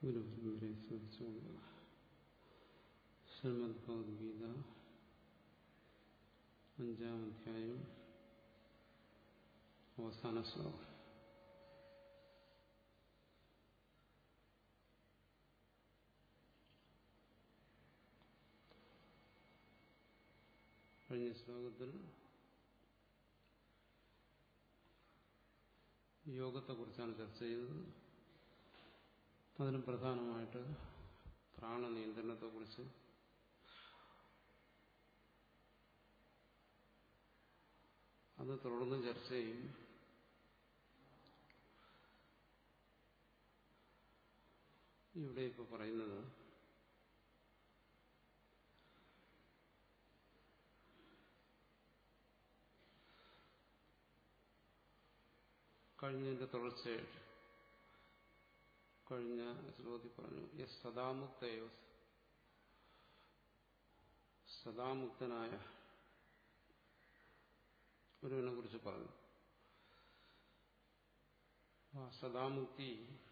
ഗുരുപരമ്പരയെ സ്മരിച്ചുകൊണ്ട് ശ്രീമദ് ഭഗവത്ഗീത അഞ്ചാം അധ്യായം അവസാന ശ്ലോകം കഴിഞ്ഞ ശ്ലോകത്തിൽ യോഗത്തെക്കുറിച്ചാണ് ചർച്ച ചെയ്തത് അതിന് പ്രധാനമായിട്ട് പ്രാണനിയന്ത്രണത്തെക്കുറിച്ച് അത് തുടർന്ന് ചർച്ച ചെയ്യും ഇവിടെ ഇപ്പോൾ പറയുന്നത് കഴിഞ്ഞതിന്റെ തുടർച്ചയായിട്ട് കഴിഞ്ഞ ശ്ലോകത്തിൽ പറഞ്ഞു യസ് സദാമുക്തയോ സദാമുക്തനായ ഒരുവനെ കുറിച്ച് പറഞ്ഞു ആ സദാമുക്തി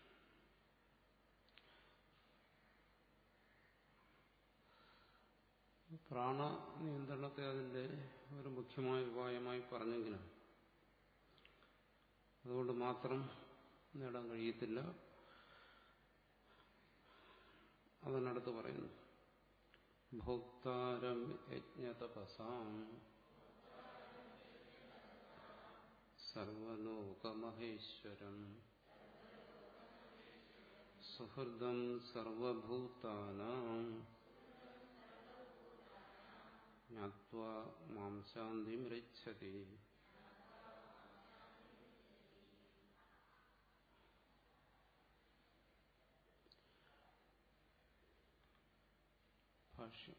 പ്രാണനിയന്ത്രണത്തെ അതിന്റെ ഒരു മുഖ്യമായ ഉപായമായി പറഞ്ഞെങ്കിലും അതുകൊണ്ട് മാത്രം നേടാൻ കഴിയത്തില്ല അതിനടുത്ത് പറയുന്നു ഭോക്താരം യജ്ഞതപസാം സർവലോകമഹേശ്വരം സുഹൃദം സർവഭൂതാനാം ജ്ഞാത്വാ മാം ശാന്തിമൃച്ഛതി ഭാഷ്യം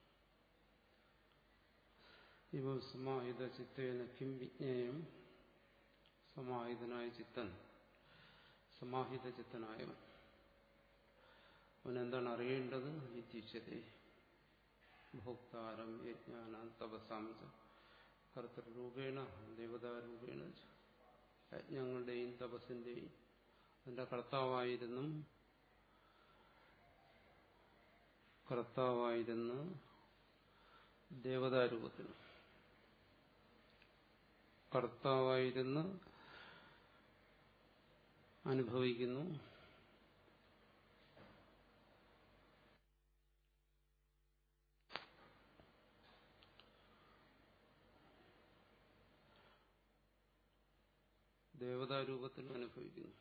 ഇവ സമാഹിത ചിത്തേന കിം വിജ്ഞേയം സമാഹിതനായ ചിത്തൻ സമാഹിത ചിത്തനായവൻ അവനെന്താണ് അറിയേണ്ടത് ഇത്യുച്ചതേ ഭോക്താരം യജ്ഞാന തപസാംസ കർത്തൃരൂപേണ ദേവതാരൂപേണ യജ്ഞങ്ങളുടെയും തപസ്സിന്റെയും അതിന്റെ കർത്താവായിരുന്നു കർത്താവായിരുന്നു ദേവതാരൂപത്തിൽ കർത്താവായിരുന്നു അനുഭവിക്കുന്നു ദേവതാരൂപത്തിൽ അനുഭവിക്കുന്നു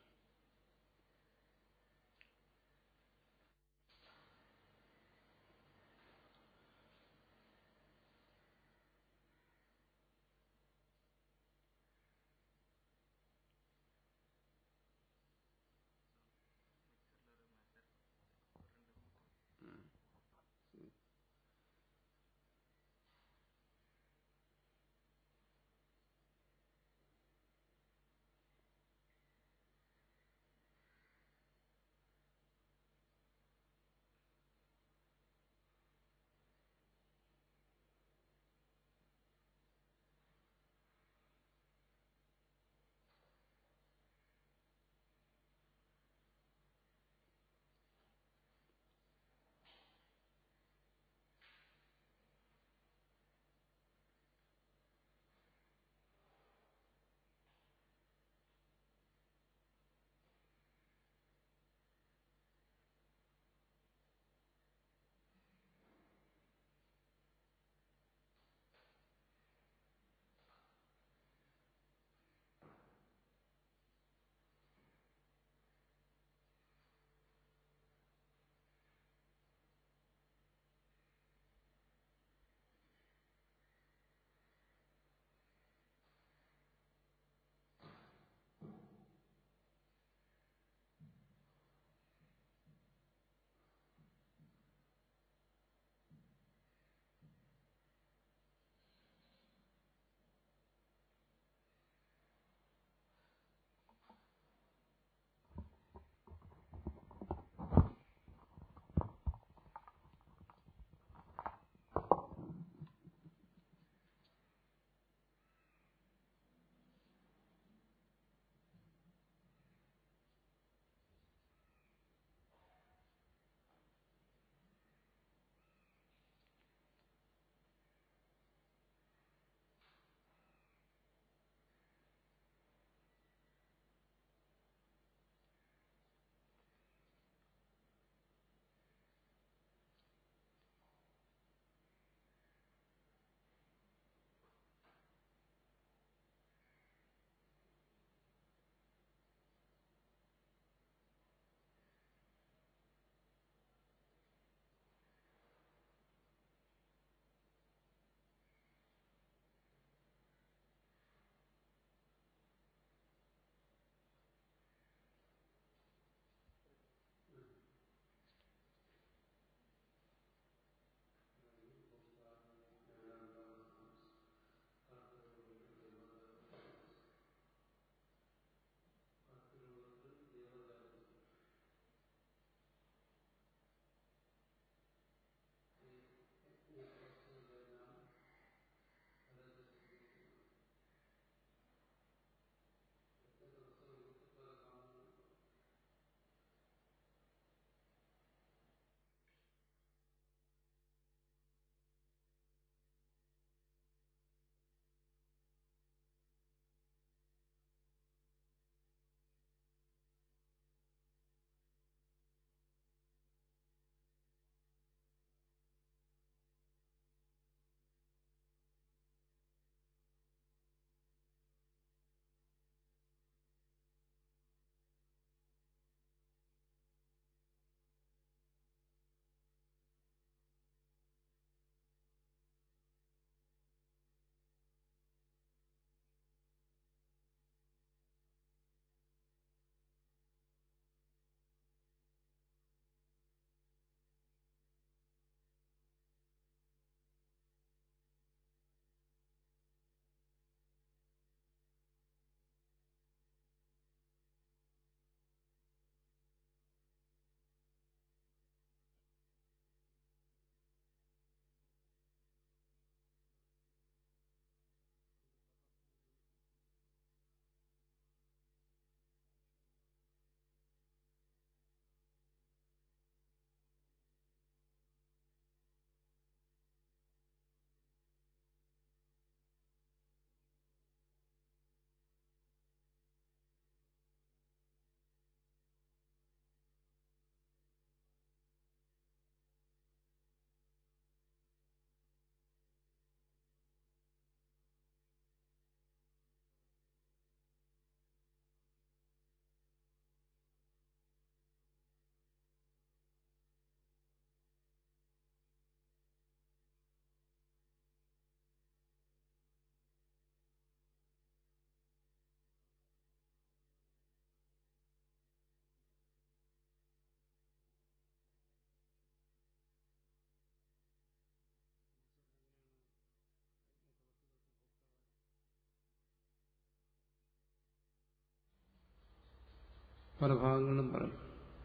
പല ഭാഗങ്ങളിലും പറയും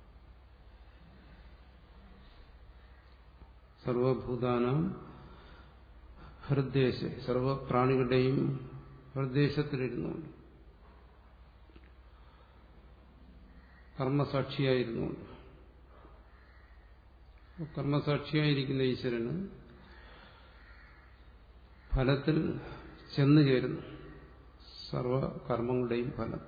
സർവഭൂതാനം ഹൃദ്ദേശ സർവപ്രാണികളുടെയും ഹൃദ്ദേശത്തിലിരുന്നുകൊണ്ട് കർമ്മസാക്ഷിയായിരുന്നുകൊണ്ട് കർമ്മസാക്ഷിയായിരിക്കുന്ന ഈശ്വരന് ഫലത്തിൽ ചെന്നു ചേരുന്നു സർവകർമ്മങ്ങളുടെയും ഫലം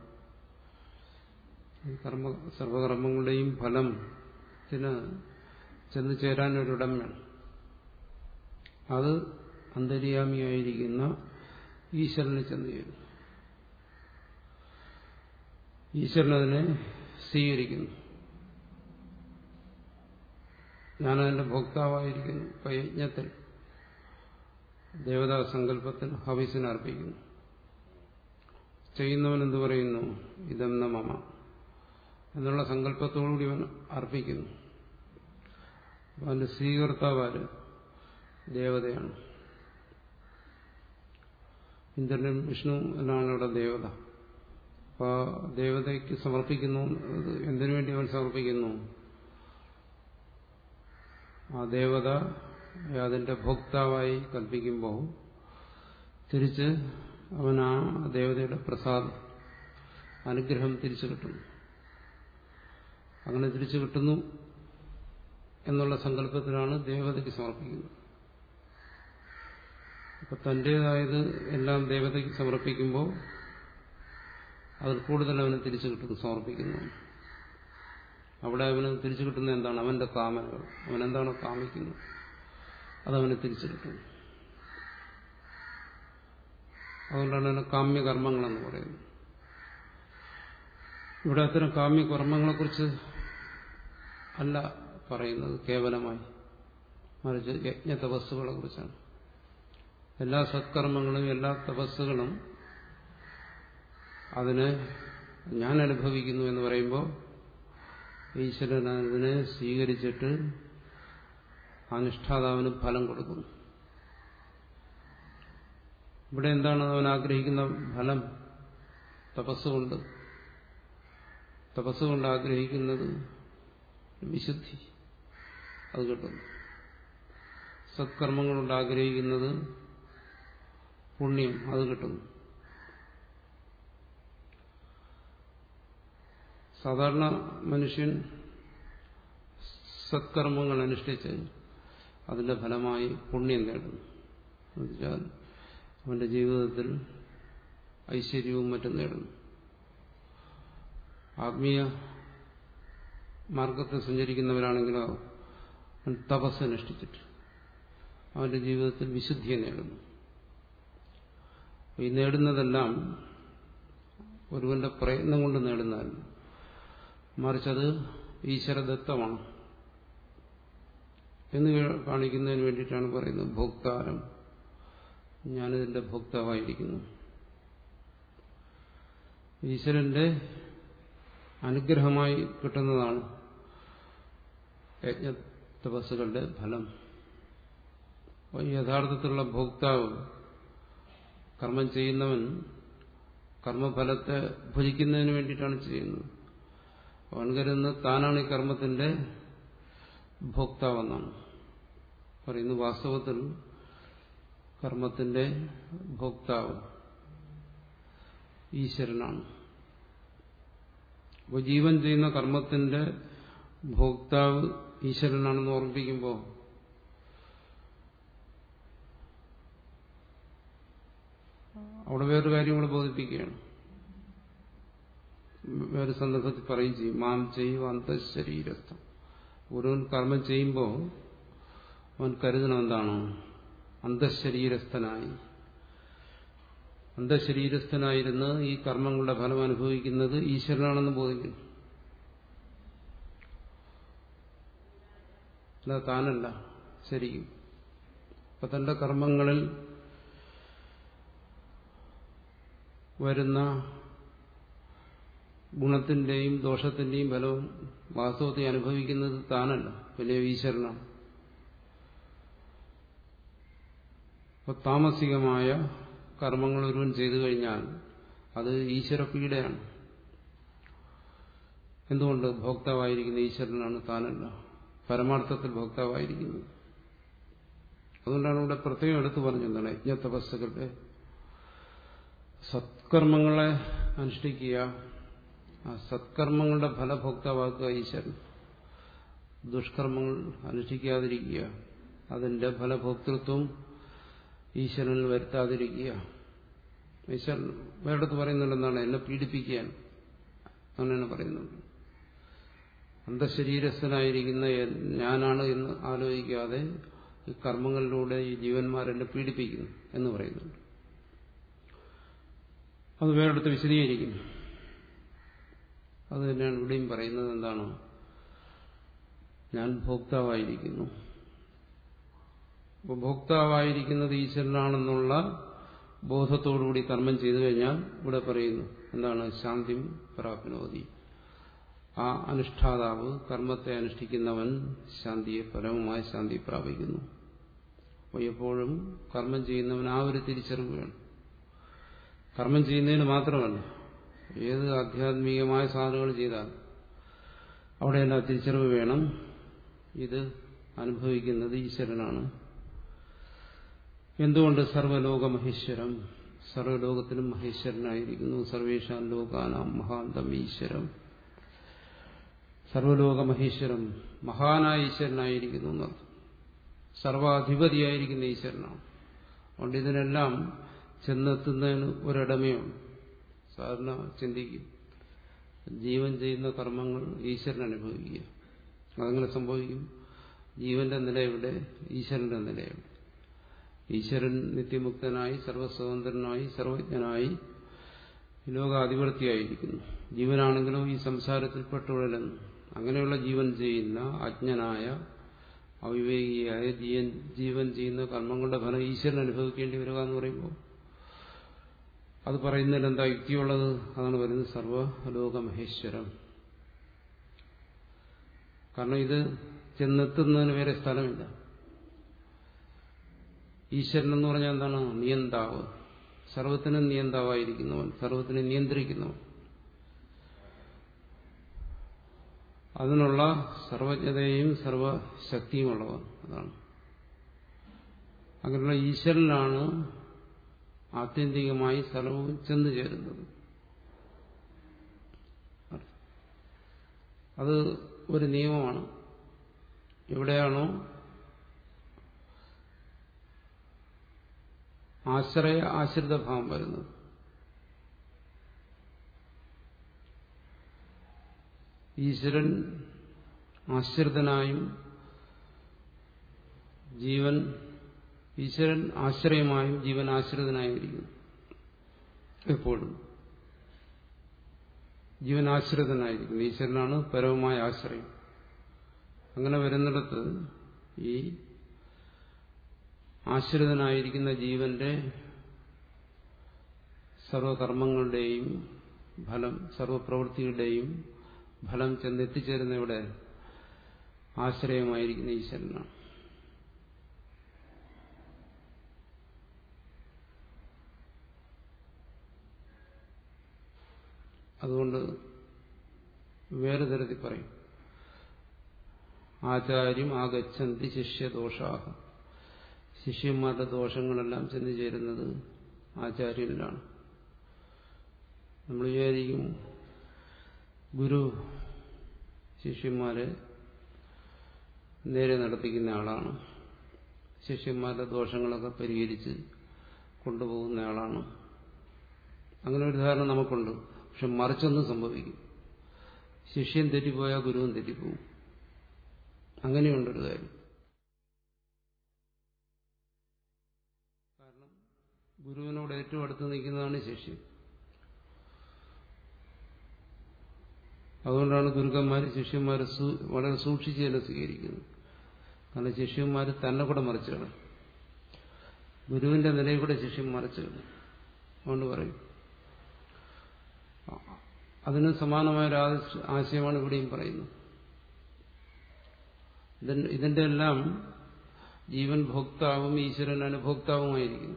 കർമ്മ സർവകർമ്മങ്ങളുടെയും ഫലത്തിന് ചെന്നു ചേരാനൊരിടം വേണം അത് അന്തര്യാമിയായിരിക്കുന്ന ഈശ്വരന് ചെന്നു ചേരും ഈശ്വരൻ അതിനെ സ്വീകരിക്കുന്നു ഞാനതിന്റെ ഭോക്താവായിരിക്കുന്നു ഇപ്പൊ യജ്ഞത്തിൽ ദേവതാ സങ്കല്പത്തിൽ ഹവിസിന് അർപ്പിക്കുന്നു ചെയ്യുന്നവൻ എന്തു പറയുന്നു ഇതെന്ന മമ എന്നുള്ള സങ്കല്പത്തോടുകൂടി അവൻ അർപ്പിക്കുന്നു അവന്റെ സ്വീകർത്താവാര് ദേവതയാണ് ഇന്ദ്രനും വിഷ്ണു എന്നാണ് ഇവിടെ ദേവത അപ്പൊ ദേവതയ്ക്ക് സമർപ്പിക്കുന്നു എന്തിനു വേണ്ടി അവൻ സമർപ്പിക്കുന്നു ആ ദേവത അതിന്റെ ഭോക്താവായി കൽപ്പിക്കുമ്പോൾ തിരിച്ച് അവൻ ആ ദേവതയുടെ പ്രസാദം അനുഗ്രഹം തിരിച്ചു കിട്ടുന്നു അങ്ങനെ തിരിച്ചു കിട്ടുന്നു എന്നുള്ള സങ്കല്പത്തിലാണ് ദേവതയ്ക്ക് സമർപ്പിക്കുന്നത് അപ്പൊ തന്റേതായത് എല്ലാം ദേവതയ്ക്ക് സമർപ്പിക്കുമ്പോൾ അതിൽ കൂടുതൽ അവന് തിരിച്ചു കിട്ടുന്നു സമർപ്പിക്കുന്നു അവിടെ അവന് തിരിച്ചു കിട്ടുന്ന എന്താണ് അവന്റെ കാമനകൾ അവനെന്താണോ കാമിക്കുന്നത് അതവന് തിരിച്ചു കിട്ടുന്നു അതുകൊണ്ടാണ് അതിനെ കാമ്യകർമ്മങ്ങളെന്ന് പറയുന്നത് ഇവിടെ അത്തരം കാമ്യകർമ്മങ്ങളെക്കുറിച്ച് അല്ല പറയുന്നത് കേവലമായി മറിച്ച് യജ്ഞ തപസ്സുകളെ കുറിച്ചാണ് എല്ലാ സത്കർമ്മങ്ങളും എല്ലാ തപസ്സുകളും അതിനെ ഞാൻ അനുഭവിക്കുന്നു എന്ന് പറയുമ്പോൾ ഈശ്വരൻ അതിനെ സ്വീകരിച്ചിട്ട് അനുഷ്ഠാതാവിന് ഫലം കൊടുക്കുന്നു ഇവിടെ എന്താണ് അവൻ ആഗ്രഹിക്കുന്ന ഫലം തപസ്സുകൊണ്ട് തപസ്സുകൊണ്ട് ആഗ്രഹിക്കുന്നത് വിശുദ്ധി അത് കിട്ടുന്നു സത്കർമ്മങ്ങൾ കൊണ്ട് ആഗ്രഹിക്കുന്നത് പുണ്യം അത് കിട്ടുന്നു സാധാരണ മനുഷ്യൻ സത്കർമ്മങ്ങൾ അനുഷ്ഠിച്ച് അതിന്റെ ഫലമായി പുണ്യം നേടുന്നു എന്നുവെച്ചാൽ അവന്റെ ജീവിതത്തിൽ ഐശ്വര്യവും മറ്റും നേടുന്നു ആത്മീയ മാർഗത്തിൽ സഞ്ചരിക്കുന്നവരാണെങ്കിലോ അവൻ തപസ് അനുഷ്ഠിച്ചിട്ട് അവന്റെ ജീവിതത്തിൽ വിശുദ്ധിയെ നേടുന്നു ഈ നേടുന്നതെല്ലാം ഒരുവന്റെ പ്രയത്നം കൊണ്ട് നേടുന്നതല്ല മറിച്ചത് ഈശ്വരദത്തമാണ് എന്ന് കാണിക്കുന്നതിന് വേണ്ടിയിട്ടാണ് പറയുന്നത് ഭോക്താരം ഞാനിതിന്റെ ഭോക്താവായിരിക്കുന്നു ഈശ്വരന്റെ അനുഗ്രഹമായി കിട്ടുന്നതാണ് യജ്ഞ തപസ്സുകളുടെ ഫലം യഥാർത്ഥത്തിലുള്ള ഭോക്താവ് കർമ്മം ചെയ്യുന്നവൻ കർമ്മഫലത്തെ ഭുജിക്കുന്നതിന് വേണ്ടിയിട്ടാണ് ചെയ്യുന്നത് അവൻ കരുതുന്നത് താനാണ് ഈ കർമ്മത്തിന്റെ ഭോക്താവെന്നാണ് പറയുന്നു വാസ്തവത്തിൽ കർമ്മത്തിന്റെ ഭോക്താവ് ഈശ്വരനാണ് അപ്പോൾ ജീവൻ ചെയ്യുന്ന കർമ്മത്തിന്റെ ഭോക്താവ് ഈശ്വരനാണെന്ന് ഓർമ്മിപ്പിക്കുമ്പോൾ അവിടെ വേറൊരു കാര്യം കൂടെ ബോധിപ്പിക്കുകയാണ് വേറെ സന്ദർഭത്തിൽ പറയും ചെയ്യും മാം ചെയ്യും അന്തശരീരസ്ഥം ഒരുവൻ കർമ്മം ചെയ്യുമ്പോൾ അവൻ കരുതണം എന്താണ് അന്തശരീരസ്ഥനായി അന്തശരീരസ്ഥനായിരുന്ന് ഈ കർമ്മങ്ങളുടെ ഫലം അനുഭവിക്കുന്നത് ഈശ്വരനാണെന്ന് ബോധിക്കുന്നു അല്ല താനല്ല ശരിക്കും അപ്പൊ തന്റെ കർമ്മങ്ങളിൽ വരുന്ന ഗുണത്തിന്റെയും ദോഷത്തിന്റെയും ഫലവും വാസ്തവത്തെ അനുഭവിക്കുന്നത് താനല്ല വലിയ ഈശ്വരനാണ് അപ്പൊ താമസികമായ കർമ്മങ്ങൾ ഒരുവൻ ചെയ്തു കഴിഞ്ഞാൽ അത് ഈശ്വരപീഡയാണ് എന്തുകൊണ്ട് ഭോക്താവായിരിക്കുന്ന ഈശ്വരനാണ് താനല്ല പരമാർത്ഥത്തിൽ ഭോക്താവായിരിക്കുന്നത് അതുകൊണ്ടാണ് ഇവിടെ പ്രത്യേകം എടുത്തു പറഞ്ഞത് യജ്ഞതപസ്സുകളുടെ സത്കർമ്മങ്ങളെ അനുഷ്ഠിക്കുക ആ സത്കർമ്മങ്ങളുടെ ഫലഭോക്താവാക്കുക ഈശ്വരൻ ദുഷ്കർമ്മങ്ങൾ അനുഷ്ഠിക്കാതിരിക്കുക അതിന്റെ ഫലഭോക്തൃത്വം ഈശ്വരനിൽ വരുത്താതിരിക്കുക ഈശ്വരൻ വേറെടുത്ത് പറയുന്നുണ്ടെന്നാണ് എന്നെ പീഡിപ്പിക്കാൻ അങ്ങനെയാണ് പറയുന്നത് അന്തശരീരസ്ഥനായിരിക്കുന്ന ഞാനാണ് എന്ന് ആലോചിക്കാതെ ഈ കർമ്മങ്ങളിലൂടെ ഈ ജീവന്മാരെന്നെ പീഡിപ്പിക്കുന്നു എന്ന് പറയുന്നുണ്ട് അത് വേറെടുത്ത് വിശദീകരിക്കുന്നു അത് തന്നെയാണ് ഇവിടെയും പറയുന്നത് എന്താണ് ഞാൻ ഭോക്താവായിരിക്കുന്നു അപ്പോൾ ഭോക്താവായിരിക്കുന്നത് ഈശ്വരനാണെന്നുള്ള ബോധത്തോടുകൂടി കർമ്മം ചെയ്തു കഴിഞ്ഞാൽ ഇവിടെ പറയുന്നു എന്താണ് ശാന്തി പ്രാപ്നോതി ആ അനുഷ്ഠാതാവ് കർമ്മത്തെ അനുഷ്ഠിക്കുന്നവൻ ശാന്തിയെ പരമമായ ശാന്തി പ്രാപിക്കുന്നു അപ്പോൾ എപ്പോഴും കർമ്മം ചെയ്യുന്നവൻ ആ ഒരു തിരിച്ചറിവ് വേണം കർമ്മം ചെയ്യുന്നതിന് മാത്രമല്ല ഏത് ആധ്യാത്മികമായ സാധനങ്ങൾ ചെയ്താൽ അവിടെയെല്ലാം തിരിച്ചറിവ് വേണം ഇത് അനുഭവിക്കുന്നത് ഈശ്വരനാണ് എന്തുകൊണ്ട് സർവലോക മഹേശ്വരം സർവലോകത്തിലും മഹേശ്വരനായിരിക്കുന്നു സർവേഷാൻ ലോകാനാം മഹാന്തം ഈശ്വരം സർവലോക മഹേശ്വരം മഹാനായ ഈശ്വരനായിരിക്കുന്നു എന്നർത്ഥം സർവാധിപതിയായിരിക്കുന്ന ഈശ്വരനാണ് അതുകൊണ്ട് ഇതിനെല്ലാം ചെന്നെത്തുന്നതിന് ഒരിടമേ ഉള്ളൂ സാധാരണ ചിന്തിക്കും ജീവൻ ചെയ്യുന്ന കർമ്മങ്ങൾ ഈശ്വരൻ അനുഭവിക്കുക അതങ്ങനെ സംഭവിക്കും ജീവന്റെ നില എവിടെ ഈശ്വരന്റെ നില എവിടെ ഈശ്വരൻ നിത്യമുക്തനായി സർവസ്വതന്ത്രനായി സർവജ്ഞനായി ലോകാധിപത്യമായിരിക്കുന്നു ജീവനാണെങ്കിലോ ഈ സംസാരത്തിൽ പെട്ടുഴലെന്ന് അങ്ങനെയുള്ള ജീവൻ ചെയ്യുന്ന അജ്ഞനായ അവിവേകിയായ ജീവൻ ജീവൻ ചെയ്യുന്ന കർമ്മങ്ങളുടെ ഫലം ഈശ്വരൻ അനുഭവിക്കേണ്ടി വരിക എന്ന് പറയുമ്പോൾ അത് പറയുന്നതിൽ എന്താ യുക്തിയുള്ളത് അതാണ് പറയുന്നത് സർവലോകമഹേശ്വരം കാരണം ഇത് ചെന്നെത്തുന്നതിന് വേറെ സ്ഥലമില്ല ഈശ്വരൻ എന്ന് പറഞ്ഞാൽ എന്താണ് നിയന്താവ് സർവത്തിനും നിയന്താവായിരിക്കുന്നവൻ സർവത്തിനെ നിയന്ത്രിക്കുന്നവൻ അതിനുള്ള സർവജ്ഞതയും സർവശക്തിയും ഉള്ളവൻ അതാണ് അങ്ങനെയുള്ള ഈശ്വരനാണ് ആത്യന്തികമായി സർവവും ചെന്നു ചേരുന്നത് അത് ഒരു നിയമമാണ് എവിടെയാണോ ആശ്രയ ആശ്രിത ഭാവം വരുന്നത് ഈശ്വരൻ ആശ്രിതനായും ജീവൻ ഈശ്വരൻ ആശ്രയമായും ജീവൻ ആശ്രിതനായിരിക്കുന്നു എപ്പോഴും ജീവൻ ആശ്രിതനായിരിക്കുന്നു ഈശ്വരനാണ് പരമമായ ആശ്രയം അങ്ങനെ വരുന്നിടത്ത് ഈ ആശ്രിതനായിരിക്കുന്ന ജീവന്റെ സർവകർമ്മങ്ങളുടെയും ഫലം സർവപ്രവൃത്തിയുടെയും ഫലം ചെന്നെത്തിച്ചേരുന്ന ഇവിടെ ആശ്രയമായിരിക്കുന്ന ഈശ്വരനാണ് അതുകൊണ്ട് വേറെ തരത്തിൽ പറയും ആചാര്യം ആഗച്ഛന്തി ശിഷ്യദോഷാഹ ശിഷ്യന്മാരുടെ ദോഷങ്ങളെല്ലാം ചെന്നു ചേരുന്നത് ആചാര്യനിലാണ് നമ്മൾ വിചാരിക്കും ഗുരു ശിഷ്യന്മാരെ നേരെ നടത്തിക്കുന്ന ആളാണ് ശിഷ്യന്മാരുടെ ദോഷങ്ങളൊക്കെ പരിഹരിച്ച് കൊണ്ടുപോകുന്ന ആളാണ് അങ്ങനെ ഒരു ധാരണ നമുക്കുണ്ട് പക്ഷെ മറിച്ചൊന്നും സംഭവിക്കും ശിഷ്യൻ തെറ്റിപ്പോയാൽ ഗുരുവും തെറ്റിപ്പോവും അങ്ങനെയുണ്ടൊരു കാര്യം കാരണം ഗുരുവിനോട് ഏറ്റവും അടുത്ത് നിൽക്കുന്നതാണ് ശിഷ്യൻ അതുകൊണ്ടാണ് ഗുരുക്കന്മാർ ശിഷ്യന്മാർ വളരെ സൂക്ഷിച്ച് തന്നെ സ്വീകരിക്കുന്നത് കാരണം ശിഷ്യന്മാർ തന്നെ കൂടെ മറിച്ചാണ് ഗുരുവിന്റെ നിലയിൽ കൂടെ ശിഷ്യൻ മറിച്ചാണ് അതുകൊണ്ട് പറയും അതിന് സമാനമായ ഒരു ആശയമാണ് ഇവിടെയും പറയുന്നത് ഇതിന്റെ എല്ലാം ജീവൻ ഭോക്താവും ഈശ്വരൻ അനുഭോക്താവുമായിരിക്കുന്നു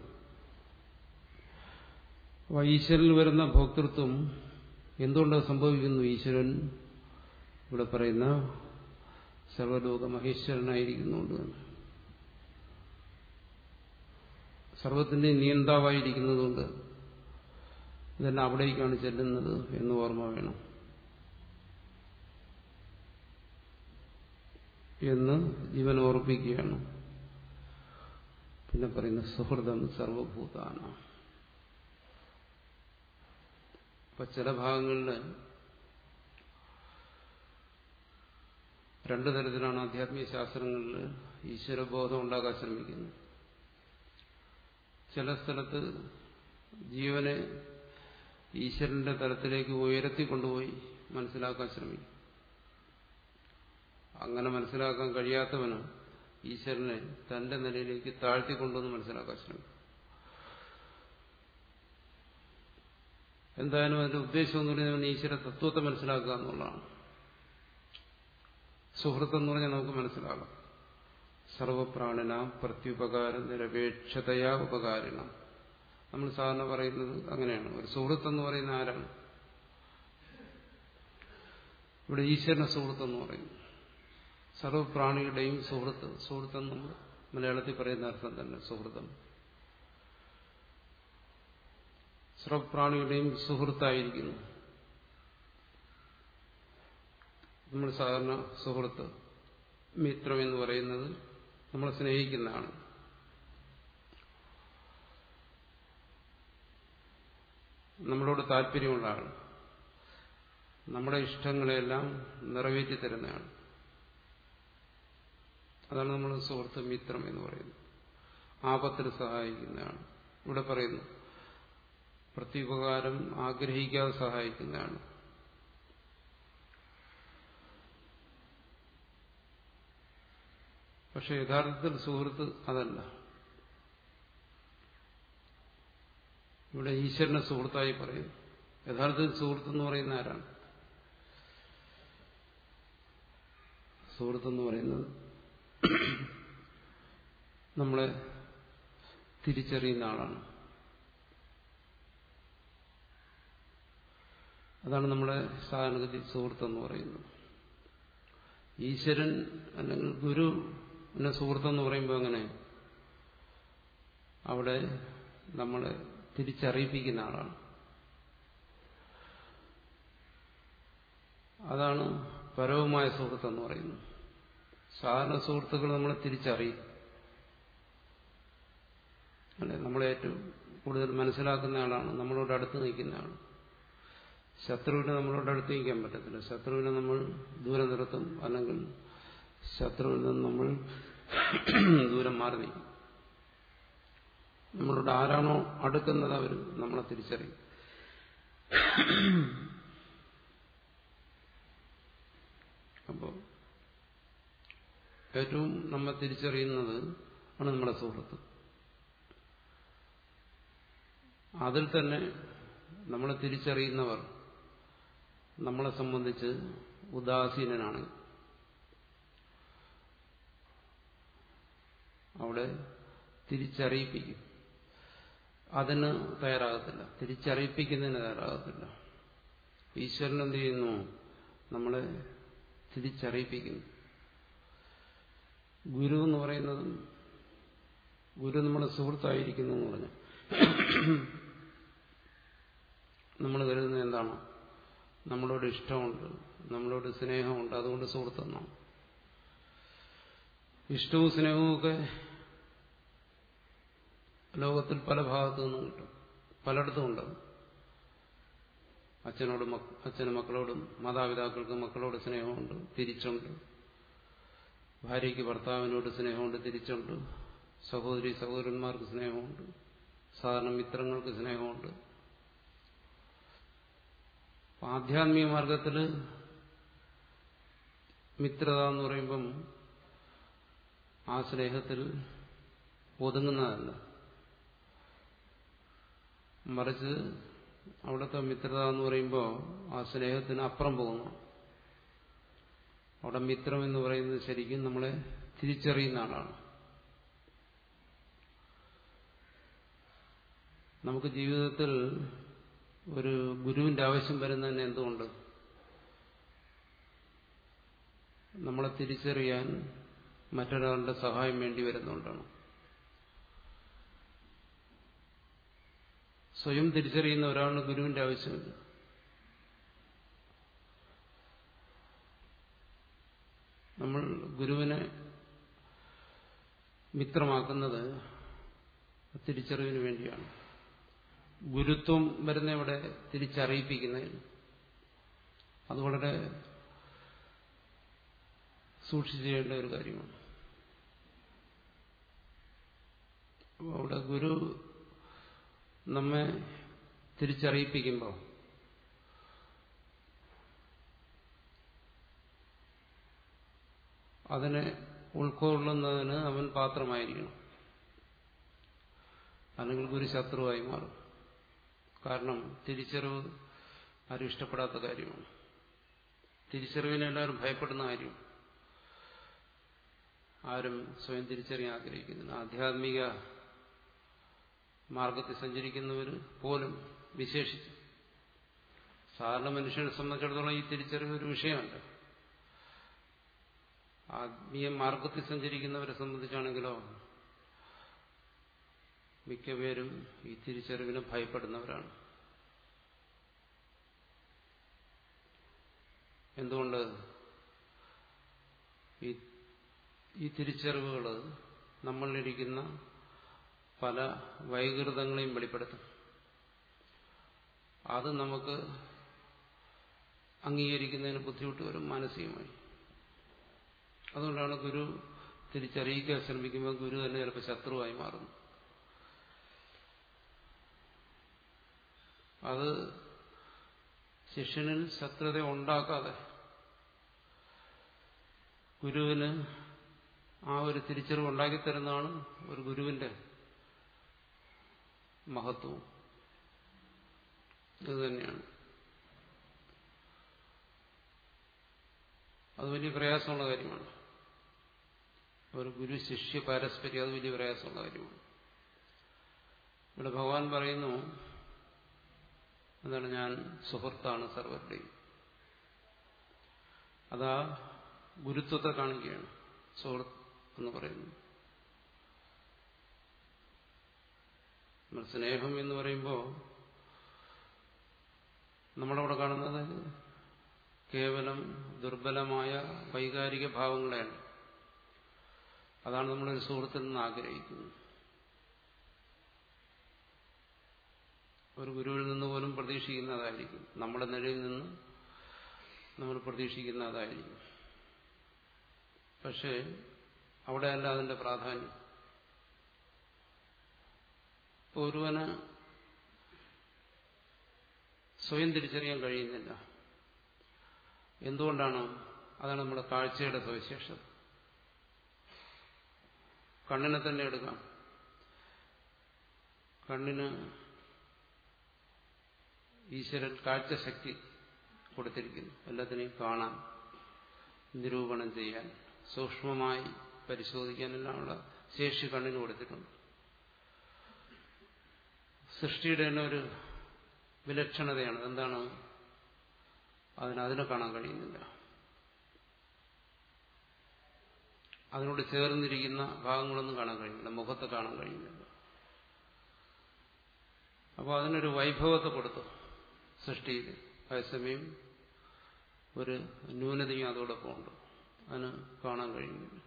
അപ്പോൾ ഈശ്വരനിൽ വരുന്ന ഭോക്തൃത്വം എന്തുകൊണ്ട് സംഭവിക്കുന്നു ഈശ്വരൻ ഇവിടെ പറയുന്ന സർവലോക മഹേശ്വരനായിരിക്കുന്നുണ്ട് തന്നെ സർവത്തിന്റെ നിയന്താവായിരിക്കുന്നതുകൊണ്ട് ഇതെല്ലാം അവിടേക്കാണ് ചെല്ലുന്നത് എന്ന് ഓർമ്മ വേണം എന്ന് ജീവൻ ഓർപ്പിക്കുകയാണ് പിന്നെ പറയുന്ന സുഹൃതം സർവഭൂതാന ഇപ്പൊ ചില ഭാഗങ്ങളിൽ രണ്ടു തരത്തിലാണ് ആധ്യാത്മിക ശാസ്ത്രങ്ങളിൽ ഈശ്വരബോധം ഉണ്ടാക്കാൻ ശ്രമിക്കുന്നത് ചില സ്ഥലത്ത് ജീവനെ ഈശ്വരന്റെ തലത്തിലേക്ക് ഉയർത്തി കൊണ്ടുപോയി മനസ്സിലാക്കാൻ ശ്രമിക്കും അങ്ങനെ മനസ്സിലാക്കാൻ കഴിയാത്തവന് ഈശ്വരനെ തന്റെ നിലയിലേക്ക് താഴ്ത്തിക്കൊണ്ടുവന്ന് മനസ്സിലാക്കാൻ ശ്രമിക്കും എന്തായാലും അതിന്റെ ഉദ്ദേശം എന്ന് പറയുന്നത് ഈശ്വര തത്വത്തെ മനസ്സിലാക്കുക എന്നുള്ളതാണ് സുഹൃത്ത് എന്ന് പറഞ്ഞാൽ നമുക്ക് മനസ്സിലാകാം സർവപ്രാണിന പ്രത്യുപകാര നിരപേക്ഷതയാ ഉപകാരിണ നമ്മൾ സാധാരണ പറയുന്നത് അങ്ങനെയാണ് ഒരു സുഹൃത്ത് എന്ന് പറയുന്ന ആരാണ് ഇവിടെ ഈശ്വരന സുഹൃത്ത് എന്ന് പറയുന്നു സർവപ്രാണിയുടെയും സുഹൃത്ത് സുഹൃത്ത് നമ്മൾ മലയാളത്തിൽ പറയുന്ന അർത്ഥം തന്നെ സുഹൃത്തം സർവപ്രാണിയുടെയും സുഹൃത്തായിരിക്കുന്നു നമ്മൾ സാധാരണ സുഹൃത്ത് മിത്രം എന്ന് പറയുന്നത് നമ്മളെ സ്നേഹിക്കുന്നതാണ് നമ്മളോട് താല്പര്യമുള്ള ആൾ നമ്മുടെ ഇഷ്ടങ്ങളെല്ലാം നിറവേറ്റി തരുന്നതാണ് അതാണ് നമ്മൾ സുഹൃത്ത് മിത്രം എന്ന് പറയുന്നത് ആപത്തിൽ സഹായിക്കുന്നതാണ് ഇവിടെ പറയുന്നു പ്രത്യുപകാരം ആഗ്രഹിക്കാതെ സഹായിക്കുന്നതാണ് പക്ഷെ യഥാർത്ഥത്തിൽ സുഹൃത്ത് അതല്ല ഇവിടെ ഈശ്വരനെ സുഹൃത്തായി പറയും യഥാർത്ഥത്തിൽ സുഹൃത്ത് എന്ന് പറയുന്ന ആരാണ് സുഹൃത്തെന്ന് പറയുന്നത് നമ്മളെ തിരിച്ചറിയുന്ന ആളാണ് അതാണ് നമ്മുടെ സാധാരണഗതി സുഹൃത്തെന്ന് പറയുന്നത് ഈശ്വരൻ അല്ലെങ്കിൽ ഗുരു എന്നെ സുഹൃത്തെന്ന് പറയുമ്പോൾ അങ്ങനെ അവിടെ നമ്മളെ തിരിച്ചറിയിപ്പിക്കുന്ന ആളാണ് അതാണ് പരവുമായ സുഹൃത്തെന്ന് പറയുന്നത് സാധാരണ സുഹൃത്തുക്കൾ നമ്മളെ തിരിച്ചറിയും അല്ലെ നമ്മളെ ഏറ്റവും കൂടുതൽ മനസ്സിലാക്കുന്ന ആളാണ് നമ്മളോട് അടുത്ത് നിൽക്കുന്ന ആൾ ശത്രുവിനെ നമ്മളോട് അടുത്ത് നിൽക്കാൻ പറ്റത്തില്ല ശത്രുവിനെ നമ്മൾ ദൂരെ നിർത്തും അല്ലെങ്കിൽ ശത്രുവിൽ നിന്ന് നമ്മൾ ദൂരം മാറി നിൽക്കും നമ്മളോട് ആരാണോ അടുക്കുന്നത് അവർ നമ്മളെ തിരിച്ചറിയും അപ്പോൾ ഏറ്റവും നമ്മെ തിരിച്ചറിയുന്നത് ആണ് നമ്മുടെ സുഹൃത്ത് അതിൽ തന്നെ നമ്മളെ തിരിച്ചറിയുന്നവർ നമ്മളെ സംബന്ധിച്ച് ഉദാസീനനാണ് അവിടെ തിരിച്ചറിയിപ്പിക്കും അതിന് തയ്യാറാകത്തില്ല തിരിച്ചറിയിപ്പിക്കുന്നതിന് തയ്യാറാകത്തില്ല ഈശ്വരൻ എന്ത് ചെയ്യുന്നു നമ്മളെ തിരിച്ചറിയിപ്പിക്കുന്നു ഗുരു എന്ന് പറയുന്നത് ഗുരു നമ്മുടെ സുഹൃത്തായിരിക്കുന്നു എന്ന് പറഞ്ഞു നമ്മൾ കരുതുന്നത് എന്താണ് നമ്മളോട് ഇഷ്ടമുണ്ട് നമ്മളോട് സ്നേഹമുണ്ട് അതുകൊണ്ട് സുഹൃത്തെന്നാണ് ഇഷ്ടവും സ്നേഹവും ഒക്കെ ലോകത്തിൽ പല ഭാഗത്തു നിന്നും കിട്ടും പലയിടത്തും ഉണ്ട് അച്ഛനോട് അച്ഛനും മക്കളോടും മാതാപിതാക്കൾക്ക് മക്കളോട് സ്നേഹമുണ്ട് തിരിച്ചുണ്ട് ഭാര്യയ്ക്ക് ഭർത്താവിനോട് സ്നേഹമുണ്ട് തിരിച്ചുണ്ട് സഹോദരി സഹോദരന്മാർക്ക് സ്നേഹമുണ്ട് സാധാരണ മിത്രങ്ങൾക്ക് സ്നേഹമുണ്ട് ആധ്യാത്മിക മാർഗത്തിൽ മിത്രത എന്ന് പറയുമ്പം ആ സ്നേഹത്തിൽ ഒതുങ്ങുന്നതല്ല മറിച്ച് അവിടുത്തെ മിത്രത എന്ന് പറയുമ്പോൾ ആ സ്നേഹത്തിന് അപ്പുറം പോകുന്നു അവിടെ മിത്രം എന്ന് പറയുന്നത് ശരിക്കും നമ്മളെ തിരിച്ചറിയുന്ന ആളാണ് നമുക്ക് ജീവിതത്തിൽ ഒരു ഗുരുവിന്റെ ആവശ്യം വരുന്നതന്നെ എന്തുകൊണ്ട് നമ്മളെ തിരിച്ചറിയാൻ മറ്റൊരാളുടെ സഹായം വേണ്ടി വരുന്നുകൊണ്ടാണ് സ്വയം തിരിച്ചറിയുന്ന ഒരാളിന് ഗുരുവിന്റെ ആവശ്യമില്ല നമ്മൾ ഗുരുവിനെ മിത്രമാക്കുന്നത് തിരിച്ചറിവിന് വേണ്ടിയാണ് ഗുരുത്വം വരുന്ന ഇവിടെ തിരിച്ചറിയിപ്പിക്കുന്നതിന് അത് വളരെ സൂക്ഷിച്ചു ചെയ്യേണ്ട ഒരു കാര്യമാണ് അപ്പോൾ അവിടെ ഗുരു നമ്മെ തിരിച്ചറിയിപ്പിക്കുമ്പോൾ അതിനെ ഉൾക്കൊള്ളുന്നതിന് അവൻ പാത്രമായിരിക്കണം അല്ലെങ്കിൽ ഗുരു ശത്രുവായി മാറും കാരണം തിരിച്ചറിവ് ആരും ഇഷ്ടപ്പെടാത്ത കാര്യമാണ് തിരിച്ചറിവിനെ എല്ലാവരും ഭയപ്പെടുന്ന കാര്യം ആരും സ്വയം തിരിച്ചറിയാൻ ആഗ്രഹിക്കുന്നില്ല ആധ്യാത്മിക മാർഗത്തിൽ സഞ്ചരിക്കുന്നവർ പോലും വിശേഷിച്ചു സാധാരണ മനുഷ്യനെ സംബന്ധിച്ചിടത്തോളം ഈ തിരിച്ചറിവ് ഒരു വിഷയമല്ല ആത്മീയ മാർഗത്തിൽ സഞ്ചരിക്കുന്നവരെ സംബന്ധിച്ചാണെങ്കിലോ മിക്കപേരും ഈ തിരിച്ചറിവിനെ ഭയപ്പെടുന്നവരാണ് എന്തുകൊണ്ട് ഈ ഈ തിരിച്ചറിവുകൾ നമ്മളിലിരിക്കുന്ന പല വൈകൃതങ്ങളെയും വെളിപ്പെടുത്തും അത് നമുക്ക് അംഗീകരിക്കുന്നതിന് ബുദ്ധിമുട്ട് വരും മാനസികമായി അതുകൊണ്ടാണ് ഗുരു തിരിച്ചറിയിക്കാൻ ശ്രമിക്കുമ്പോൾ ഗുരു തന്നെ ചിലപ്പോൾ ശത്രുവായി മാറുന്നു അത് ശിഷ്യനിൽ ശത്രുത ഉണ്ടാക്കാതെ ഗുരുവിന് ആ ഒരു തിരിച്ചറിവ് ഉണ്ടാക്കി തരുന്നതാണ് ഒരു ഗുരുവിന്റെ മഹത്വം ഇത് തന്നെയാണ് അത് വലിയ പ്രയാസമുള്ള കാര്യമാണ് ഒരു ഗുരു ശിഷ്യ പാരസ്പര്യം അത് വലിയ പ്രയാസമുള്ള കാര്യമാണ് ഇവിടെ ഭഗവാൻ പറയുന്നു എന്താണ് ഞാൻ സുഹൃത്താണ് സർവരുടെയും അതാ ഗുരുത്വത്തെ കാണിക്കുകയാണ് സുഹൃത്ത് എന്ന് പറയുന്നു സ്നേഹം എന്ന് പറയുമ്പോൾ നമ്മളവിടെ കാണുന്നത് കേവലം ദുർബലമായ വൈകാരിക ഭാവങ്ങളെയാണ് അതാണ് നമ്മളൊരു സുഹൃത്തിൽ നിന്ന് ആഗ്രഹിക്കുന്നത് ഒരു ഗുരുവിൽ നിന്ന് പോലും പ്രതീക്ഷിക്കുന്നതായിരിക്കും നമ്മുടെ നിലയിൽ നിന്ന് നമ്മൾ പ്രതീക്ഷിക്കുന്നതായിരിക്കും പക്ഷേ അവിടെയല്ല അതിന്റെ പ്രാധാന്യം ഒരുവന് സ്വയം തിരിച്ചറിയാൻ കഴിയുന്നില്ല എന്തുകൊണ്ടാണ് അതാണ് നമ്മുടെ കാഴ്ചയുടെ സവിശേഷത കണ്ണിനെ തന്നെ എടുക്കാം കണ്ണിന് ഈശ്വരൻ കാഴ്ചശക്തി കൊടുത്തിരിക്കുന്നു എല്ലാത്തിനെയും കാണാൻ നിരൂപണം ചെയ്യാൻ സൂക്ഷ്മമായി പരിശോധിക്കാനെല്ലാമുള്ള ശേഷി കണ്ണിന് കൊടുത്തിട്ടുണ്ട് സൃഷ്ടിയുടെ തന്നെ ഒരു വിലക്ഷണതയാണ് എന്താണ് അതിന് അതിനെ കാണാൻ കഴിയുന്നില്ല അതിനോട് ചേർന്നിരിക്കുന്ന ഭാഗങ്ങളൊന്നും കാണാൻ കഴിയുന്നില്ല മുഖത്തെ കാണാൻ കഴിയുന്നില്ല അപ്പോൾ അതിനൊരു വൈഭവത്തെ കൊടുത്തു സൃഷ്ടിയിൽ അതേസമയം ഒരു ന്യൂനതയും അതോടൊപ്പം ഉണ്ട് അതിന് കാണാൻ കഴിയുന്നില്ല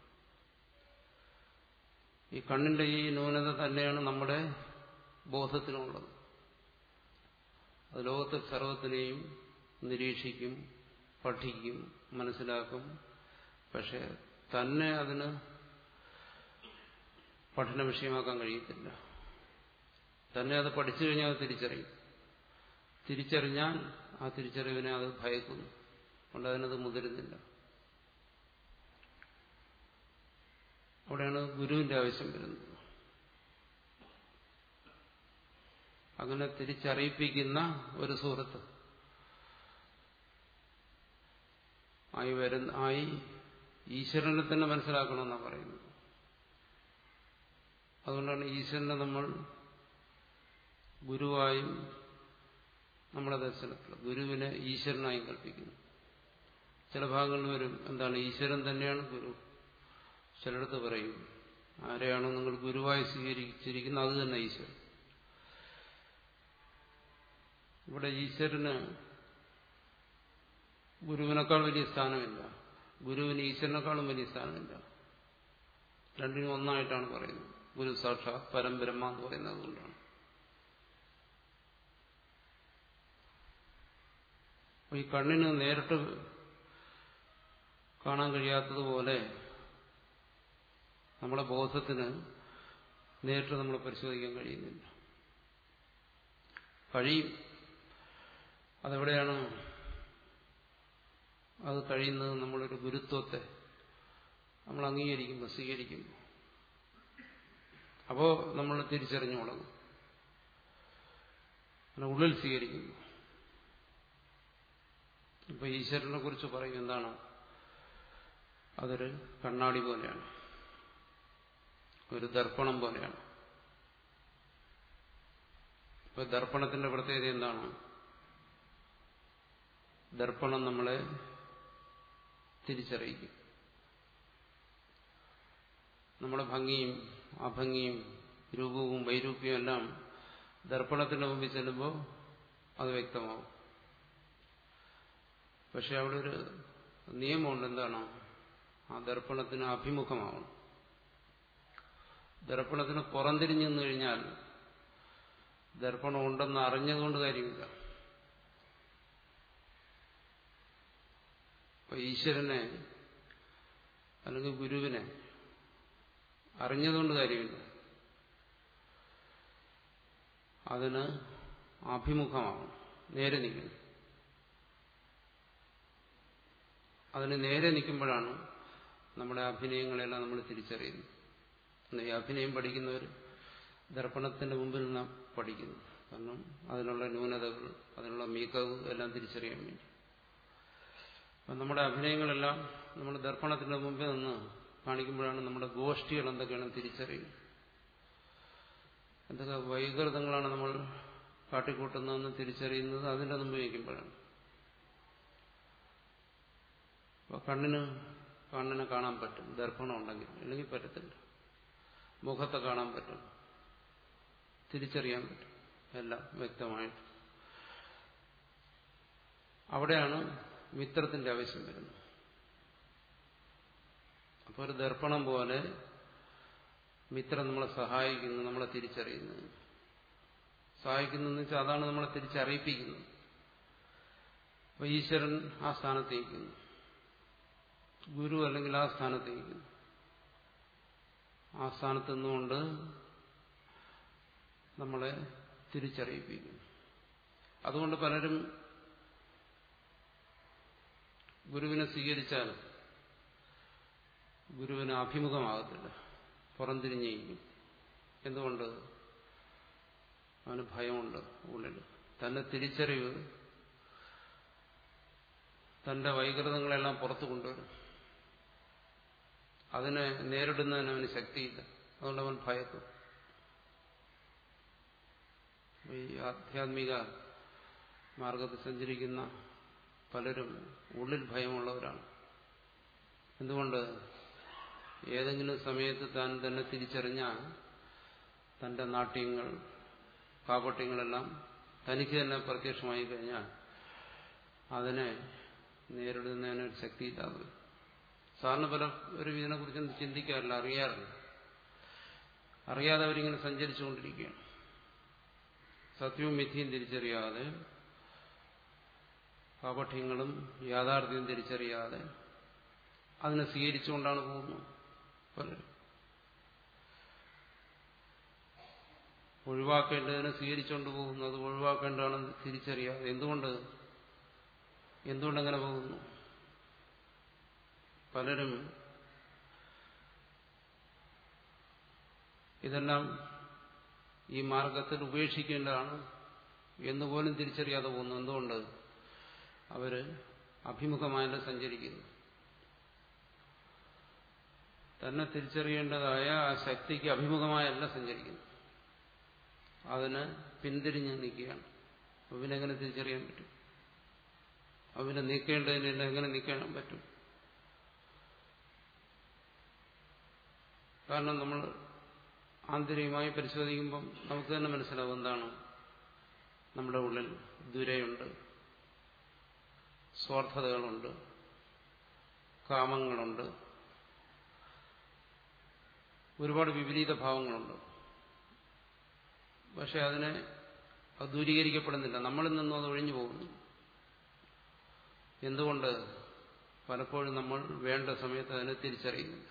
ഈ കണ്ണിന്റെ ഈ ന്യൂനത തന്നെയാണ് നമ്മുടെ ബോധത്തിനുള്ളത് അത് ലോകത്തെ സർവത്തിനെയും നിരീക്ഷിക്കും പഠിക്കും മനസ്സിലാക്കും പക്ഷെ തന്നെ അതിന് പഠന വിഷയമാക്കാൻ കഴിയത്തില്ല തന്നെ അത് പഠിച്ചു കഴിഞ്ഞാൽ അത് തിരിച്ചറിയും തിരിച്ചറിഞ്ഞാൽ ആ തിരിച്ചറിവിനെ അത് ഭയക്കുന്നു അതുകൊണ്ട് അതിനത് മുതിരുന്നില്ല അവിടെയാണ് ഗുരുവിന്റെ ആവശ്യം വരുന്നത് അങ്ങനെ തിരിച്ചറിയിപ്പിക്കുന്ന ഒരു സുഹൃത്ത് ആയി വരുന്ന ആയി ഈശ്വരനെ തന്നെ മനസ്സിലാക്കണമെന്നാണ് പറയുന്നത് അതുകൊണ്ടാണ് ഈശ്വരനെ നമ്മൾ ഗുരുവായും നമ്മുടെ ദർശനത്തിൽ ഗുരുവിനെ ഈശ്വരനായും കൽപ്പിക്കുന്നു ചില ഭാഗങ്ങളിൽ വരും എന്താണ് ഈശ്വരൻ തന്നെയാണ് ഗുരു ചിലടത്ത് പറയും ആരെയാണോ നിങ്ങൾ ഗുരുവായി സ്വീകരിച്ചിരിക്കുന്നത് അത് തന്നെ ഈശ്വരൻ ഇവിടെ ഈശ്വരന് ഗുരുവിനേക്കാൾ വലിയ സ്ഥാനമില്ല ഗുരുവിന് ഈശ്വരനേക്കാളും വലിയ സ്ഥാനമില്ല രണ്ടിനും ഒന്നായിട്ടാണ് പറയുന്നത് ഗുരു സാക്ഷാത് പരംബ്രഹ്മ എന്ന് പറയുന്നത് അതുകൊണ്ടാണ് ഈ കണ്ണിന് നേരിട്ട് കാണാൻ കഴിയാത്തതുപോലെ നമ്മളെ ബോധത്തിന് നേരിട്ട് നമ്മളെ പരിശോധിക്കാൻ കഴിയുന്നില്ല കഴിയും അതെവിടെയാണ് അത് കഴിയുന്നത് നമ്മളൊരു ഗുരുത്വത്തെ നമ്മൾ അംഗീകരിക്കുമ്പോൾ സ്വീകരിക്കുമ്പോൾ അപ്പോൾ നമ്മൾ തിരിച്ചറിഞ്ഞു തുടങ്ങും ഉള്ളിൽ സ്വീകരിക്കുന്നു ഇപ്പൊ ഈശ്വരനെ കുറിച്ച് പറയും എന്താണ് അതൊരു കണ്ണാടി പോലെയാണ് ഒരു ദർപ്പണം പോലെയാണ് ഇപ്പൊ ദർപ്പണത്തിന്റെ പ്രത്യേകത എന്താണ് ദർപ്പണം നമ്മളെ തിരിച്ചറിയിക്കും നമ്മുടെ ഭംഗിയും അഭംഗിയും രൂപവും വൈരൂപ്യവും എല്ലാം ദർപ്പണത്തിന്റെ മുമ്പിൽ ചെല്ലുമ്പോൾ അത് വ്യക്തമാവും പക്ഷെ അവിടെ ഒരു നിയമമുണ്ട് എന്താണ് ആ ദർപ്പണത്തിന് അഭിമുഖമാവണം ദർപ്പണത്തിന് പുറംതിരിഞ്ഞു നിന്ന് കഴിഞ്ഞാൽ ദർപ്പണം ഉണ്ടെന്ന് അറിഞ്ഞതുകൊണ്ട് കാര്യമില്ല ഇപ്പൊ ഈശ്വരനെ അല്ലെങ്കിൽ ഗുരുവിനെ അറിഞ്ഞതുകൊണ്ട് കാര്യമില്ല അതിന് അഭിമുഖമാവണം നേരെ നിൽക്കണം അതിന് നേരെ നിൽക്കുമ്പോഴാണ് നമ്മുടെ അഭിനയങ്ങളെല്ലാം നമ്മൾ തിരിച്ചറിയുന്നത് ഈ അഭിനയം പഠിക്കുന്നവർ ദർപ്പണത്തിന്റെ മുമ്പിൽ നാം പഠിക്കുന്നു കാരണം അതിനുള്ള ന്യൂനതകൾ അതിനുള്ള മികവ് എല്ലാം തിരിച്ചറിയാൻ വേണ്ടി അപ്പം നമ്മുടെ അഭിനയങ്ങളെല്ലാം നമ്മൾ ദർപ്പണത്തിന്റെ മുമ്പിൽ നിന്ന് കാണിക്കുമ്പോഴാണ് നമ്മുടെ ഗോഷ്ഠികൾ എന്തൊക്കെയാണ് തിരിച്ചറിയുന്നത് എന്തൊക്കെ വൈകൃതങ്ങളാണ് നമ്മൾ കാട്ടിക്കൂട്ടുന്നതെന്ന് തിരിച്ചറിയുന്നത് അതിന്റെ മുമ്പ് വയ്ക്കുമ്പോഴാണ് അപ്പോൾ കണ്ണിന് കണ്ണിനെ കാണാൻ പറ്റും ദർപ്പണം ഉണ്ടെങ്കിൽ അല്ലെങ്കിൽ പറ്റത്തില്ല മുഖത്തെ കാണാൻ പറ്റും തിരിച്ചറിയാൻ പറ്റും എല്ലാം വ്യക്തമായിട്ട് അവിടെയാണ് മിത്രത്തിന്റെ ആവശ്യം വരുന്നത് അപ്പോൾ ഒരു ദർപ്പണം പോലെ മിത്രം നമ്മളെ സഹായിക്കുന്നു നമ്മളെ തിരിച്ചറിയുന്നു സഹായിക്കുന്നു വെച്ചാൽ അതാണ് നമ്മളെ തിരിച്ചറിയിപ്പിക്കുന്നത് അപ്പൊ ഈശ്വരൻ ആ സ്ഥാനത്തേക്കുന്നു ഗുരു അല്ലെങ്കിൽ ആ സ്ഥാനത്തേക്കുന്നു ആ സ്ഥാനത്ത് നിന്നുകൊണ്ട് നമ്മളെ തിരിച്ചറിയിപ്പിക്കുന്നു അതുകൊണ്ട് പലരും ഗുരുവിനെ സ്വീകരിച്ചാൽ ഗുരുവിന് അഭിമുഖമാകത്തില്ല പുറംതിരിഞ്ഞിരിക്കും എന്തുകൊണ്ട് അവന് ഭയമുണ്ട് ഉള്ളിൽ തന്റെ തിരിച്ചറിവ് തന്റെ വൈകൃതങ്ങളെല്ലാം പുറത്തു കൊണ്ടുവരും അതിനെ നേരിടുന്നതിന് അവന് ശക്തിയില്ല അതുകൊണ്ട് അവൻ ഭയക്കും ഈ ആധ്യാത്മിക മാർഗത്തിൽ സഞ്ചരിക്കുന്ന പലരും ഉള്ളിൽ ഭയമുള്ളവരാണ് എന്തുകൊണ്ട് ഏതെങ്കിലും സമയത്ത് താൻ തന്നെ തിരിച്ചറിഞ്ഞാൽ തന്റെ നാട്യങ്ങൾ കാപട്യങ്ങളെല്ലാം തനിക്ക് തന്നെ പ്രത്യക്ഷമായി കഴിഞ്ഞാൽ അതിനെ നേരിടുന്നതിനൊരു ശക്തിയില്ലാതെ സാറിന് പല ഒരു ഇതിനെക്കുറിച്ചൊന്നും ചിന്തിക്കാറില്ല അറിയാറില്ല അറിയാതെ അവരിങ്ങനെ സഞ്ചരിച്ചുകൊണ്ടിരിക്കുകയാണ് സത്യവും മിഥ്യയും തിരിച്ചറിയാതെ കാപഠ്യങ്ങളും യാഥാർത്ഥ്യവും തിരിച്ചറിയാതെ അതിനെ സ്വീകരിച്ചുകൊണ്ടാണ് പോകുന്നത് പലരും ഒഴിവാക്കേണ്ടതിനെ സ്വീകരിച്ചുകൊണ്ട് പോകുന്നു അത് ഒഴിവാക്കേണ്ടതാണെന്ന് തിരിച്ചറിയാതെ എന്തുകൊണ്ട് എന്തുകൊണ്ടങ്ങനെ പോകുന്നു പലരും ഇതെല്ലാം ഈ മാർഗത്തിൽ ഉപേക്ഷിക്കേണ്ടതാണ് എന്നുപോലും തിരിച്ചറിയാതെ പോകുന്നു എന്തുകൊണ്ട് അവര് അഭിമുഖമായല്ല സഞ്ചരിക്കുന്നു തന്നെ തിരിച്ചറിയേണ്ടതായ ആ ശക്തിക്ക് അഭിമുഖമായല്ല സഞ്ചരിക്കുന്നു അതിന് പിന്തിരിഞ്ഞ് നിൽക്കുകയാണ് അപ്പം പിന്നെ എങ്ങനെ തിരിച്ചറിയാൻ പറ്റും അവനെ നീക്കേണ്ടതിനില്ല എങ്ങനെ നീക്കാൻ പറ്റും കാരണം നമ്മൾ ആന്തരികമായി പരിശോധിക്കുമ്പം നമുക്ക് തന്നെ മനസ്സിലാവും എന്താണ് നമ്മുടെ ഉള്ളിൽ ദുരയുണ്ട് സ്വാർത്ഥതകളുണ്ട് കാമങ്ങളുണ്ട് ഒരുപാട് വിപരീത ഭാവങ്ങളുണ്ട് പക്ഷെ അതിനെ അത് ദൂരീകരിക്കപ്പെടുന്നില്ല നമ്മളിൽ നിന്നും അത് ഒഴിഞ്ഞു പോകുന്നു എന്തുകൊണ്ട് പലപ്പോഴും നമ്മൾ വേണ്ട സമയത്ത് അതിനെ തിരിച്ചറിയുന്നില്ല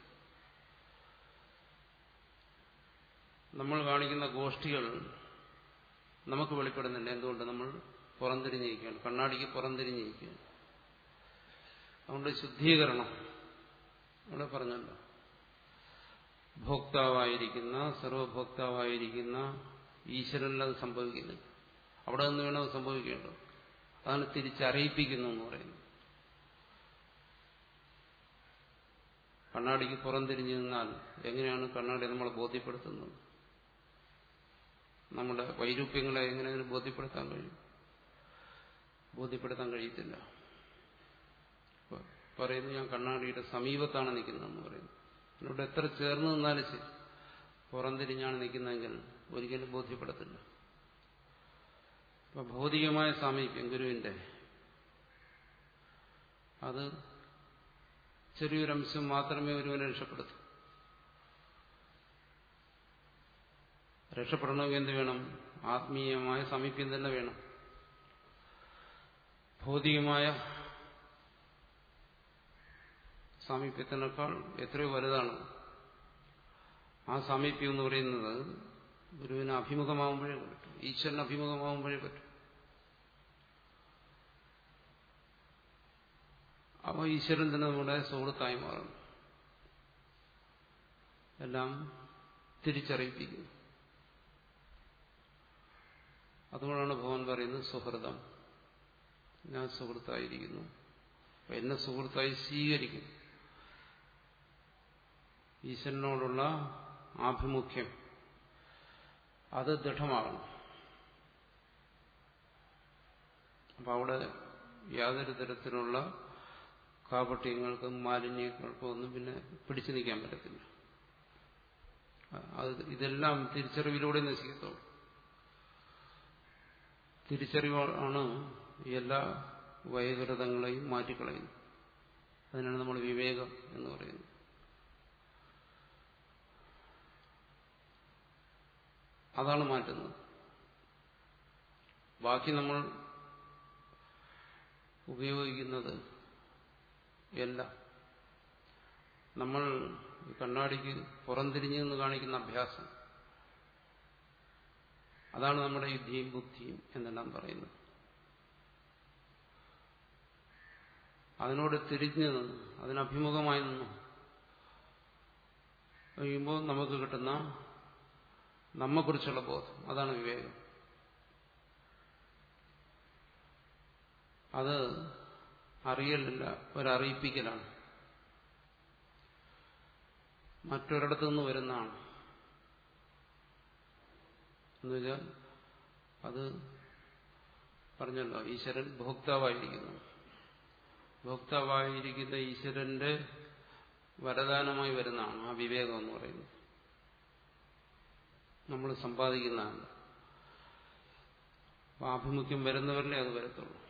നമ്മൾ കാണിക്കുന്ന ഗോഷ്ഠികൾ നമുക്ക് വെളിപ്പെടുന്നില്ല എന്തുകൊണ്ട് നമ്മൾ പുറംതിരിഞ്ഞിരിക്കുകയാണ് കണ്ണാടിക്ക് പുറംതിരിഞ്ഞിരിക്കുകയാണ് അതുകൊണ്ട് ശുദ്ധീകരണം ഇവിടെ പറഞ്ഞല്ലോ ഭോക്താവായിരിക്കുന്ന സർവഭോക്താവായിരിക്കുന്ന ഈശ്വരനിൽ അത് സംഭവിക്കുന്നില്ല അവിടെ നിന്ന് വേണം അത് സംഭവിക്കേണ്ടത് അതാണ് തിരിച്ചറിയിപ്പിക്കുന്നു എന്ന് പറയുന്നത് കണ്ണാടിക്ക് പുറംതിരിഞ്ഞു നിന്നാൽ എങ്ങനെയാണ് കണ്ണാടി നമ്മളെ ബോധ്യപ്പെടുത്തുന്നത് നമ്മുടെ വൈരൂപ്യങ്ങളെ എങ്ങനെ അതിന് ബോധ്യപ്പെടുത്താൻ കഴിയും ബോധ്യപ്പെടുത്താൻ കഴിയത്തില്ല പറയുന്നു ഞാൻ കണ്ണാടിയുടെ സമീപത്താണ് നിൽക്കുന്നതെന്ന് പറയുന്നു എന്നോട് എത്ര ചേർന്ന് നിന്നാലും ശരി പുറംതിരിഞ്ഞാണ് നിൽക്കുന്നതെങ്കിൽ ഒരിക്കലും ബോധ്യപ്പെടത്തില്ല ഇപ്പൊ ഭൗതികമായ സാമീപ്യം ഗുരുവിന്റെ അത് ചെറിയൊരംശം മാത്രമേ ഒരുവനെ രക്ഷപ്പെടുത്തൂ രക്ഷപ്പെടണമെങ്കിൽ എന്ത് വേണം ആത്മീയമായ സാമീപ്യം തന്നെ വേണം ഭൗതികമായ സാമീപ്യത്തിനേക്കാൾ എത്രയോ വലുതാണ് ആ സാമീപ്യം എന്ന് പറയുന്നത് ഗുരുവിന് അഭിമുഖമാവുമ്പോഴേ പറ്റും ഈശ്വരന് അഭിമുഖമാവുമ്പോഴേ പറ്റും അപ്പോൾ ഈശ്വരൻ തന്നെ നമ്മുടെ സുഹൃത്തായി മാറുന്നു എല്ലാം തിരിച്ചറിയിപ്പിക്കുന്നു അതുകൊണ്ടാണ് ഭഗവാൻ പറയുന്നത് സുഹൃതം ഞാൻ സുഹൃത്തായിരിക്കുന്നു എന്നെ സുഹൃത്തായി സ്വീകരിക്കും ഈശ്വരനോടുള്ള ആഭിമുഖ്യം അത് ദൃഢമാകണം അപ്പം അവിടെ യാതൊരു തരത്തിലുള്ള കാപട്യങ്ങൾക്കും മാലിന്യങ്ങൾക്കും ഒന്നും പിന്നെ പിടിച്ചു നിൽക്കാൻ പറ്റത്തില്ല അത് ഇതെല്ലാം തിരിച്ചറിവിലൂടെ നശിക്കത്തുള്ളൂ തിരിച്ചറിവാണ് എല്ലാ വൈകൃതങ്ങളെയും മാറ്റിക്കളയുന്നത് അതിനാണ് നമ്മൾ വിവേകം എന്ന് പറയുന്നത് അതാണ് മാറ്റുന്നത് ബാക്കി നമ്മൾ ഉപയോഗിക്കുന്നത് എല്ലാം നമ്മൾ കണ്ണാടിക്ക് പുറംതിരിഞ്ഞു നിന്ന് കാണിക്കുന്ന അഭ്യാസം അതാണ് നമ്മുടെ യുദ്ധിയും ബുദ്ധിയും എന്നെല്ലാം പറയുന്നത് അതിനോട് തിരിഞ്ഞു നിന്ന് അതിനഭിമുഖമായി നിന്നു കഴിയുമ്പോൾ നമുക്ക് കിട്ടുന്ന നമ്മെക്കുറിച്ചുള്ള ബോധം അതാണ് വിവേകം അത് അറിയലില്ല ഒരറിയിപ്പിക്കലാണ് മറ്റൊരിടത്തു നിന്ന് വരുന്നതാണ് എന്നുവെച്ചാൽ അത് പറഞ്ഞല്ലോ ഈശ്വരൻ ഭോക്താവായിരിക്കുന്നു ഭോക്താവായിരിക്കുന്ന ഈശ്വരന്റെ വരദാനമായി വരുന്നതാണ് ആ വിവേകം എന്ന് പറയുന്നത് നമ്മൾ സമ്പാദിക്കുന്നതാണ് ആഭിമുഖ്യം വരുന്നവരിലേ അത് വരത്തുള്ളൂ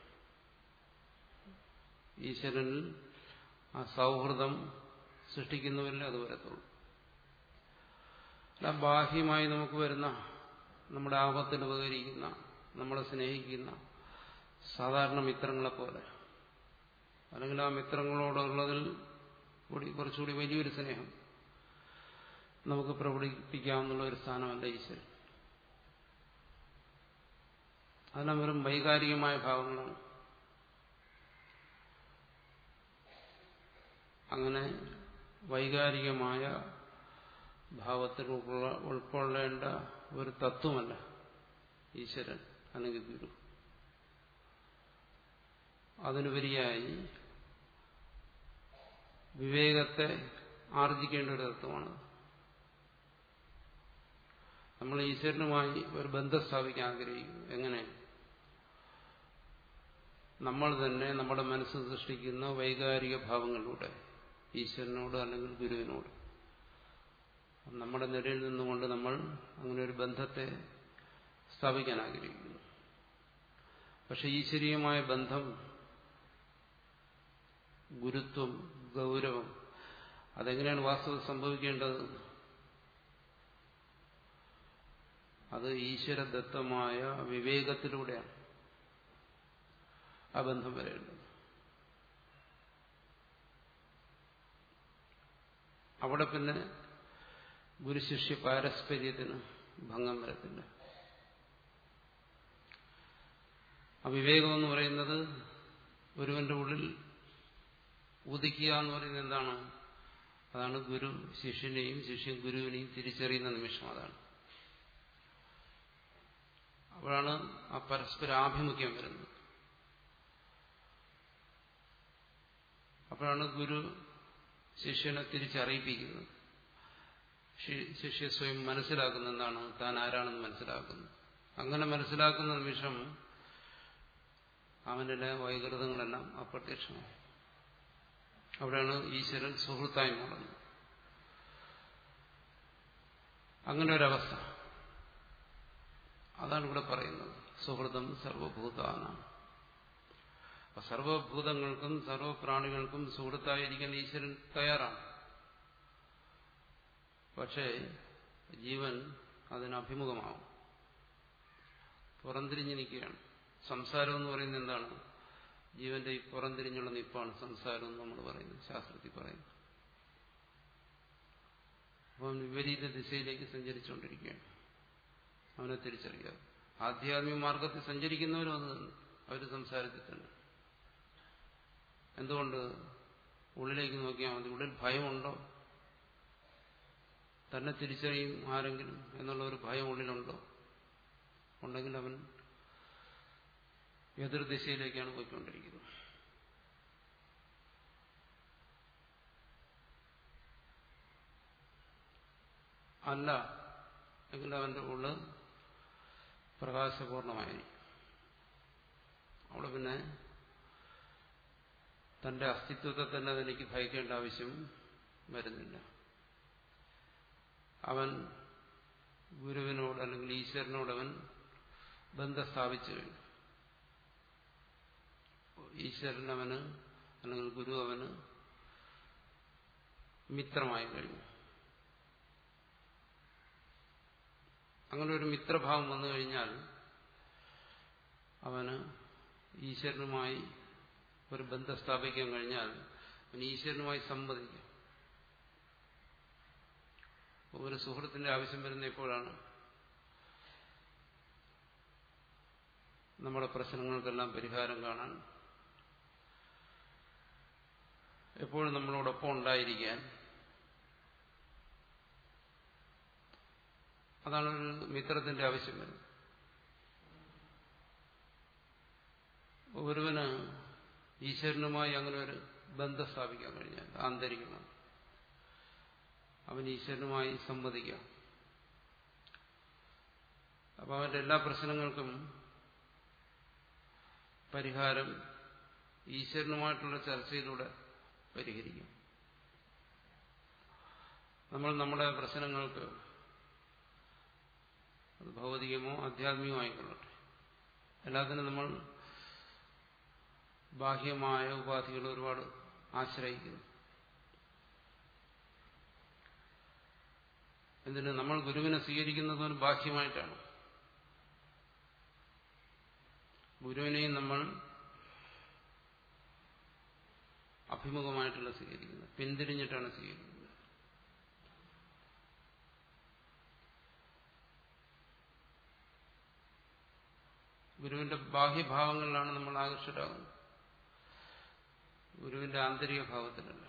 ഈശ്വരനിൽ ആ സൗഹൃദം സൃഷ്ടിക്കുന്നവരിലേ അത് വരത്തുള്ളൂ അല്ല ബാഹ്യമായി നമുക്ക് വരുന്ന നമ്മുടെ ആപത്തിന് ഉപകരിക്കുന്ന നമ്മളെ സ്നേഹിക്കുന്ന സാധാരണ മിത്രങ്ങളെ പോലെ അല്ലെങ്കിൽ ആ മിത്രങ്ങളോടുള്ളതിൽ കൂടി കുറച്ചുകൂടി വലിയൊരു സ്നേഹം നമുക്ക് പ്രകടിപ്പിക്കാവുന്ന ഒരു സ്ഥാനമല്ല ഈശ്വരൻ അതെല്ലാം വെറും വൈകാരികമായ ഭാവങ്ങളാണ് അങ്ങനെ വൈകാരികമായ ഭാവത്തിൽ ഉൾക്കൊള്ളേണ്ട ഒരു തത്വമല്ല ഈശ്വരൻ അല്ലെങ്കിൽ ഗുരു അതിനുപരിയായി വിവേകത്തെ ആർജിക്കേണ്ട ഒരു തത്വമാണ് നമ്മൾ ഈശ്വരനുമായി ഒരു ബന്ധം സ്ഥാപിക്കാൻ ആഗ്രഹിക്കുന്നു എങ്ങനെ നമ്മൾ തന്നെ നമ്മുടെ മനസ്സ് സൃഷ്ടിക്കുന്ന വൈകാരിക ഭാവങ്ങളിലൂടെ ഈശ്വരനോട് അല്ലെങ്കിൽ ഗുരുവിനോട് നമ്മുടെ നിലയിൽ നിന്നുകൊണ്ട് നമ്മൾ അങ്ങനെ ഒരു ബന്ധത്തെ സ്ഥാപിക്കാൻ ആഗ്രഹിക്കുന്നു പക്ഷെ ഈശ്വരീയമായ ബന്ധം ഗുരുത്വം ഗൗരവം അതെങ്ങനെയാണ് വാസ്തവം സംഭവിക്കേണ്ടത് അത് ഈശ്വരദത്തമായ വിവേകത്തിലൂടെയാണ് ആ ബന്ധം വരേണ്ടത് അവിടെ പിന്നെ ഗുരുശിഷ്യ പാരസ്പര്യത്തിന് ഭംഗം വരത്തില്ല ആ വിവേകം എന്ന് പറയുന്നത് ഒരുവന്റെ ഉള്ളിൽ ഉദിക്കുക എന്ന് പറയുന്നത് എന്താണ് അതാണ് ഗുരു ശിഷ്യനെയും ശിഷ്യൻ ഗുരുവിനെയും തിരിച്ചറിയുന്ന നിമിഷം അതാണ് അപ്പോഴാണ് ആ പരസ്പര ആഭിമുഖ്യം വരുന്നത് അപ്പോഴാണ് ഗുരു ശിഷ്യനെ തിരിച്ചറിയിപ്പിക്കുന്നത് ശിഷ്യ സ്വയം മനസ്സിലാക്കുന്ന എന്താണ് താൻ ആരാണെന്ന് മനസ്സിലാക്കുന്നത് അങ്ങനെ മനസ്സിലാക്കുന്ന നിമിഷം അവനിലെ വൈകൃതങ്ങളെല്ലാം അപ്രത്യക്ഷമാണ് അവിടെയാണ് ഈശ്വരൻ സുഹൃത്തായി മാറുന്നത് അങ്ങനെ ഒരവസ്ഥ അതാണ് ഇവിടെ പറയുന്നത് സുഹൃതം സർവഭൂതാന അപ്പൊ സർവഭൂതങ്ങൾക്കും സർവപ്രാണികൾക്കും സുഹൃത്തായിരിക്കാൻ ഈശ്വരൻ തയ്യാറാണ് പക്ഷേ ജീവൻ അതിന് അഭിമുഖമാവും പുറംതിരിഞ്ഞു നിൽക്കുകയാണ് സംസാരം എന്ന് പറയുന്നത് എന്താണ് ജീവന്റെ ഈ പുറംതിരിഞ്ഞുള്ള നിപ്പാണ് സംസാരം എന്ന് നമ്മൾ പറയുന്നത് ശാസ്ത്രത്തിൽ പറയുന്നത് അപ്പം വിപരീത ദിശയിലേക്ക് സഞ്ചരിച്ചുകൊണ്ടിരിക്കുകയാണ് അവനെ തിരിച്ചറിയുക ആധ്യാത്മിക മാർഗത്തിൽ സഞ്ചരിക്കുന്നവരും അത് തന്നെ അവർ സംസാരത്തിൽ തന്നെ എന്തുകൊണ്ട് ഉള്ളിലേക്ക് നോക്കിയാൽ മതി ഉള്ളിൽ ഭയമുണ്ടോ തന്നെ തിരിച്ചറിയും ആരെങ്കിലും എന്നുള്ള ഒരു ഭയം ഉള്ളിലുണ്ടോ ഉണ്ടെങ്കിൽ അവൻ എതിർദിശയിലേക്കാണ് പോയിക്കൊണ്ടിരിക്കുന്നത് അല്ല എങ്കിൽ അവന്റെ ഉള്ള് പ്രകാശപൂർണമായിരിക്കും അവിടെ പിന്നെ തന്റെ അസ്തിത്വത്തെ തന്നെ അതെനിക്ക് ഭയക്കേണ്ട ആവശ്യം വരുന്നില്ല അവൻ ഗുരുവിനോട് അല്ലെങ്കിൽ ഈശ്വരനോട് അവൻ ബന്ധം സ്ഥാപിച്ചു കഴിഞ്ഞു ഈശ്വരൻ അവന് അല്ലെങ്കിൽ ഗുരു അവന് മിത്രമായി കഴിഞ്ഞു അങ്ങനെ ഒരു മിത്രഭാവം വന്നു കഴിഞ്ഞാൽ അവന് ഈശ്വരനുമായി ഒരു ബന്ധം സ്ഥാപിക്കാൻ കഴിഞ്ഞാൽ അവന് ഈശ്വരനുമായി സംവദിക്കാം ഒരു സുഹൃത്തിന്റെ ആവശ്യം വരുന്ന എപ്പോഴാണ് നമ്മുടെ പ്രശ്നങ്ങൾക്കെല്ലാം പരിഹാരം കാണാൻ എപ്പോഴും നമ്മളോടൊപ്പം ഉണ്ടായിരിക്കാൻ അതാണ് ഒരു മിത്രത്തിന്റെ ആവശ്യം വരുന്നത് ഒരുവന് ഈശ്വരനുമായി അങ്ങനെ ഒരു ബന്ധം സ്ഥാപിക്കാൻ കഴിഞ്ഞാൽ ആന്തരികമാണ് അവൻ ഈശ്വരനുമായി സംവദിക്കാം അപ്പൊ അവന്റെ എല്ലാ പ്രശ്നങ്ങൾക്കും പരിഹാരം ഈശ്വരനുമായിട്ടുള്ള ചർച്ചയിലൂടെ പരിഹരിക്കും നമ്മൾ നമ്മുടെ പ്രശ്നങ്ങൾക്ക് അത് ഭൗതികമോ ആധ്യാത്മികമോ ആയിക്കൊള്ളട്ടെ എല്ലാത്തിനും നമ്മൾ ബാഹ്യമായ ഉപാധികൾ ഒരുപാട് ആശ്രയിക്കുന്നു എന്തിന് നമ്മൾ ഗുരുവിനെ സ്വീകരിക്കുന്നത് ബാഹ്യമായിട്ടാണ് ഗുരുവിനെയും നമ്മൾ അഭിമുഖമായിട്ടുള്ള സ്വീകരിക്കുന്നത് പിന്തിരിഞ്ഞിട്ടാണ് സ്വീകരിക്കുന്നത് ഗുരുവിന്റെ ബാഹ്യഭാവങ്ങളിലാണ് നമ്മൾ ആകർഷരാകുന്നത് ഗുരുവിന്റെ ആന്തരിക ഭാവത്തിലല്ല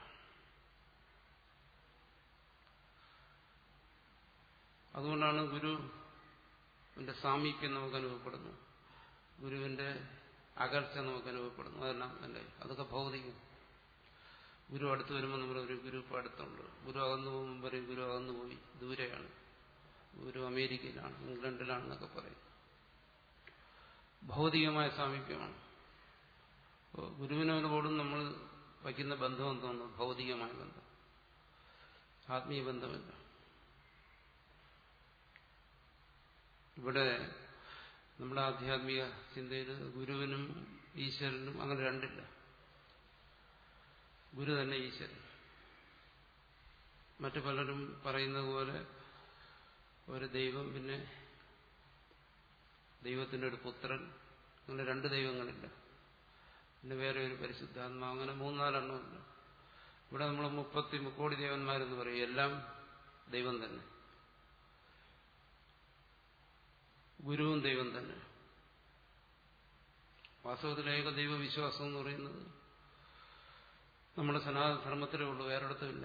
അതുകൊണ്ടാണ് ഗുരുവിന്റെ സാമീപ്യം നമുക്ക് അനുഭവപ്പെടുന്നു ഗുരുവിന്റെ അകർച്ച നമുക്ക് അനുഭവപ്പെടുന്നു അതെല്ലാം അല്ലേ അതൊക്കെ ഭൗതികം ഗുരു അടുത്ത് വരുമ്പോൾ നമ്മൾ ഒരു ഗുരു ഇപ്പം അടുത്തുണ്ട് ഗുരു അകന്നു പോകുമ്പോൾ പറയും ഗുരു അകന്നു പോയി ദൂരെയാണ് ഗുരു അമേരിക്കയിലാണ് ഇംഗ്ലണ്ടിലാണെന്നൊക്കെ പറയും ഭൗതികമായ സാമീപ്യമാണ് ഗുരുവിനോടും നമ്മൾ വയ്ക്കുന്ന ബന്ധം എന്തോന്നു ഭൗതികമായ ബന്ധം ആത്മീയ ബന്ധമില്ല ഇവിടെ നമ്മുടെ ആധ്യാത്മിക ചിന്തയിൽ ഗുരുവിനും ഈശ്വരനും അങ്ങനെ രണ്ടില്ല ഗുരു തന്നെ ഈശ്വരൻ മറ്റു പലരും പറയുന്നത് പോലെ ഒരു ദൈവം പിന്നെ ദൈവത്തിന്റെ ഒരു പുത്രൻ അങ്ങനെ രണ്ട് ദൈവങ്ങളില്ല പിന്നെ വേറെ ഒരു പരിശുദ്ധാത്മാ അങ്ങനെ മൂന്നാലെണ്ണമില്ല ഇവിടെ നമ്മൾ മുപ്പത്തി മുക്കോടി ദേവന്മാരെന്ന് പറയും എല്ലാം ദൈവം തന്നെ ഗുരുവും ദൈവം തന്നെ വാസ്തവത്തിൽ ഏക ദൈവ വിശ്വാസം എന്ന് പറയുന്നത് നമ്മുടെ സനാതന ധർമ്മത്തിലേ ഉള്ളൂ വേറെടുത്തുമില്ല